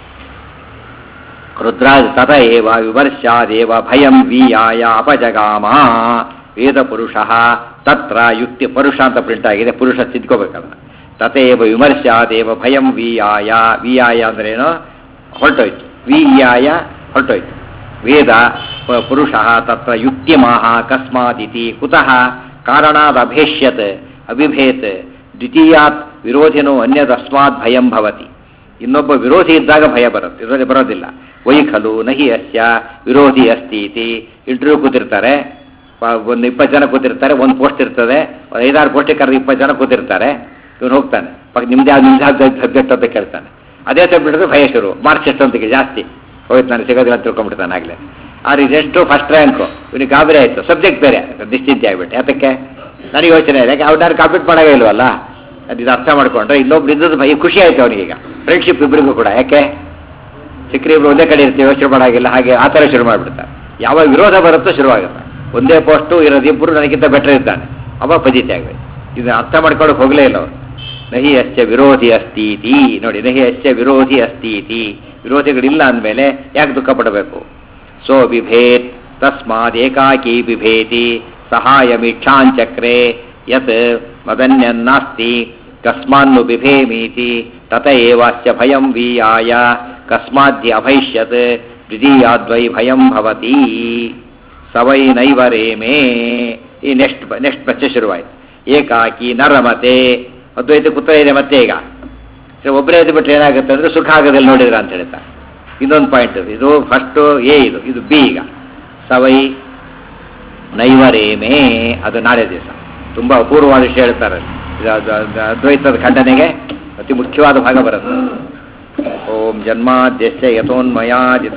ರುದ್ರಾಜ ತತ ಏವ ವಿಮರ್ಶಾದೇವ ಭಯಂ ವೀಯಾಯ ಅಪಜಗಾಮ ವೇದ ಪುರುಷ ತತ್ರ ಯುಕ್ತಿ ಪುರುಷ ಅಂತ ಪ್ರಿಂಟ್ ಆಗಿದೆ ಪುರುಷ ತಿದ್ಕೋಬೇಕಲ್ಲ ತತೇವ ವಿಮರ್ಶಾದೇವ ಭಯಂ ವೀಯಾಯ ವೀಯಾಯ ಅಂದ್ರೇನು ಹೊರಟೋಯ್ತು ವೀಯಾಯ ಹೊರಟೋಯ್ತು ವೇದ ಪುರುಷ ತತ್ರ ಯುಕ್ತಿಮಾಹ ಕಸ್ಮಾದಿತಿ ಕುತಃ ಕಾರಣಾದ್ ಅಭೇಷ್ಯತ್ ಅಭಿಭೇತ್ ದ್ವಿತೀಯಾತ್ ವಿರೋಧಿನೋ ಅನ್ಯದಸ್ಮಾತ್ ಭಯಂ ಭವತಿ ಇನ್ನೊಬ್ಬ ವಿರೋಧಿ ಇದ್ದಾಗ ಭಯ ಬರುತ್ತೆ ವಿರೋಧಿ ಬರೋದಿಲ್ಲ ವೈ ಖಲು ನಹಿ ಅಸ್ಯ ವಿರೋಧಿ ಅಸ್ತಿ ಇತಿ ಇಂಟರ್ವ್ಯೂ ಕೂತಿರ್ತಾರೆ ಪ- ಒಂದು ಇಪ್ಪತ್ತು ಜನ ಕೂತಿರ್ತಾರೆ ಒಂದು ಪೋಸ್ಟ್ ಇರ್ತದೆ ಒಂದು ಐದಾರು ಪೋಸ್ಟಿಗೆ ಕರೆದು ಇಪ್ಪತ್ತು ಜನ ಕೂತಿರ್ತಾರೆ ಇವನು ಹೋಗ್ತಾನೆ ಪಕ್ಕ ನಿಮ್ದು ಯಾವ್ದು ನಿಮ್ದು ಯಾವ್ದು ಸಬ್ಜೆಕ್ಟ್ ಅಂತ ಕೇಳ್ತಾನೆ ಅದೇ ಸಬ್ಜೆಕ್ಟ್ ಭಯ ಶುರು ಮಾರ್ಕ್ಸ್ ಎಷ್ಟು ಅಂತಿಗೆ ಜಾಸ್ತಿ ಹೋಯ್ತು ನಾನು ಸಿಗೋದಿಲ್ಲ ಅಂತ ತಿಳ್ಕೊಂಡ್ಬಿಡ್ತಾನೆ ಆಗಲೇ ಆ ಎಷ್ಟು ಫಸ್ಟ್ ರ್ಯಾಂಕು ಇವನಿಗೆ ಗಾಬರಿ ಆಯಿತು ಸಬ್ಜೆಕ್ಟ್ ಬೇರೆ ನಿಶ್ಚಿಂತೆ ಆಗಿಬಿಟ್ಟೆ ಯಾತಕ್ಕೆ ನನಗೆ ಯೋಚನೆ ಇದೆ ಯಾಕೆ ಅವ್ರು ಕಾಂಪೀಟ್ ಮಾಡಾಗ ಇಲ್ವಲ್ಲ ಅದು ಇದು ಅರ್ಥ ಮಾಡ್ಕೊಂಡ್ರೆ ಇನ್ನೊಬ್ರು ಇದ್ದದ್ದು ಭಯ ಖುಷಿ ಆಯ್ತು ಅವನಿಗೀಗ ಫ್ರೆಂಡ್ಶಿಪ್ ಇಬ್ಬರಿಗೂ ಕೂಡ ಯಾಕೆ ಸಿಕ್ಕರೆ ಇಬ್ರು ಒಂದೇ ಕಡೆ ಇರ್ತೀವಿ ಯೋಚನೆ ಮಾಡಾಗಿಲ್ಲ ಹಾಗೆ ಆ ಥರ ಶುರು ಮಾಡಿಬಿಡ್ತಾರೆ ಯಾವಾಗ ವಿರೋಧ ಬರುತ್ತೋ ಶುರುವಾಗುತ್ತೆ ಒಂದೇ ಪೋಸ್ಟು ಇರೋದು ಇಬ್ಬರು ನನಗಿಂತ ಬೆಟರ್ ಇದ್ದಾನೆ ಅವಾಗ ಫಜಿತಿ ಆಗಬೇಕು ಇದು ಅರ್ಥ ಮಾಡ್ಕೊಳಕ್ಕೆ ಹೋಗಲೇ ಇಲ್ಲ ಅವರು ನಹಿ ಅಶ್ಚ ವಿರೋಧಿ ಅಸ್ತೀತಿ ನೋಡಿ ನಹಿ ಅಶ್ಚ ವಿರೋಧಿ ಅಸ್ತೀತಿ ವಿರೋಧಿಗಳಿಲ್ಲ ಅಂದಮೇಲೆ ಯಾಕೆ ದುಃಖ ಪಡಬೇಕು ಸೋ ಬಿಭೇತ್ ತಸ್ಮಾದ್ ಏಕಾಕಿ ಬಿಭೇತಿ ಸಹಾಯಮಿಚ್ಛಾಂಚಕ್ರೆ ಯತ್ ಮದನ್ಯನ್ನಾಸ್ತಿ ಕಸ್ಮಾನ್ನು ಬಿಭೇಮೀತಿ ತತ ಏವಾಸ್ಯ ಭಯಂ ವೀಯಾಯ ಕಸ್ಮಾದ್ಯ ಅಭೈಷ್ಯತ್ ದ್ವಿತೀಯಾದ್ವೈ ಭಯಂ ಭವತಿ ಸವೈ ನೈವ ರೇಮೇ ಈ ನೆಕ್ಸ್ಟ್ ನೆಕ್ಸ್ಟ್ ಪ್ರಶ್ನೆ ಶುರುವಾಯಿತು ಏಕಾಕಿ ನರಮತೆ ಅದ್ವೈತ ಪುತ್ರ ಇದೆ ಮತ್ತೆ ಈಗ ಸರಿ, ಒಬ್ಬರೇ ಎದ್ದು ಬಿಟ್ರೆ ಏನಾಗುತ್ತೆ ಅಂದ್ರೆ ಸುಖ ಆಗೋದಿಲ್ಲ ನೋಡಿದ್ರ ಅಂತ ಹೇಳ್ತಾರೆ ಇನ್ನೊಂದು ಪಾಯಿಂಟ್ ಇದು ಫಸ್ಟು ಎ ಇದು ಇದು ಬಿ ಈಗ ಸವೈ ನೈವರೇಮೇ ಅದು ನಾಳೆ ದಿವಸ ತುಂಬ ಅಪೂರ್ವವಾದ ವಿಷಯ ಹೇಳ್ತಾರೆ ಇದು ಅದು- ಅದು ಅದ್ವೈತದ ಖಂಡನೆಗೆ ಅತಿ ಮುಖ್ಯವಾದ ಭಾಗ ಬರುತ್ತೆ ಓಂ ಜನ್ಮಾದ್ಯಸ್ಯ ಯಥೋನ್ಮಯಾದಿತ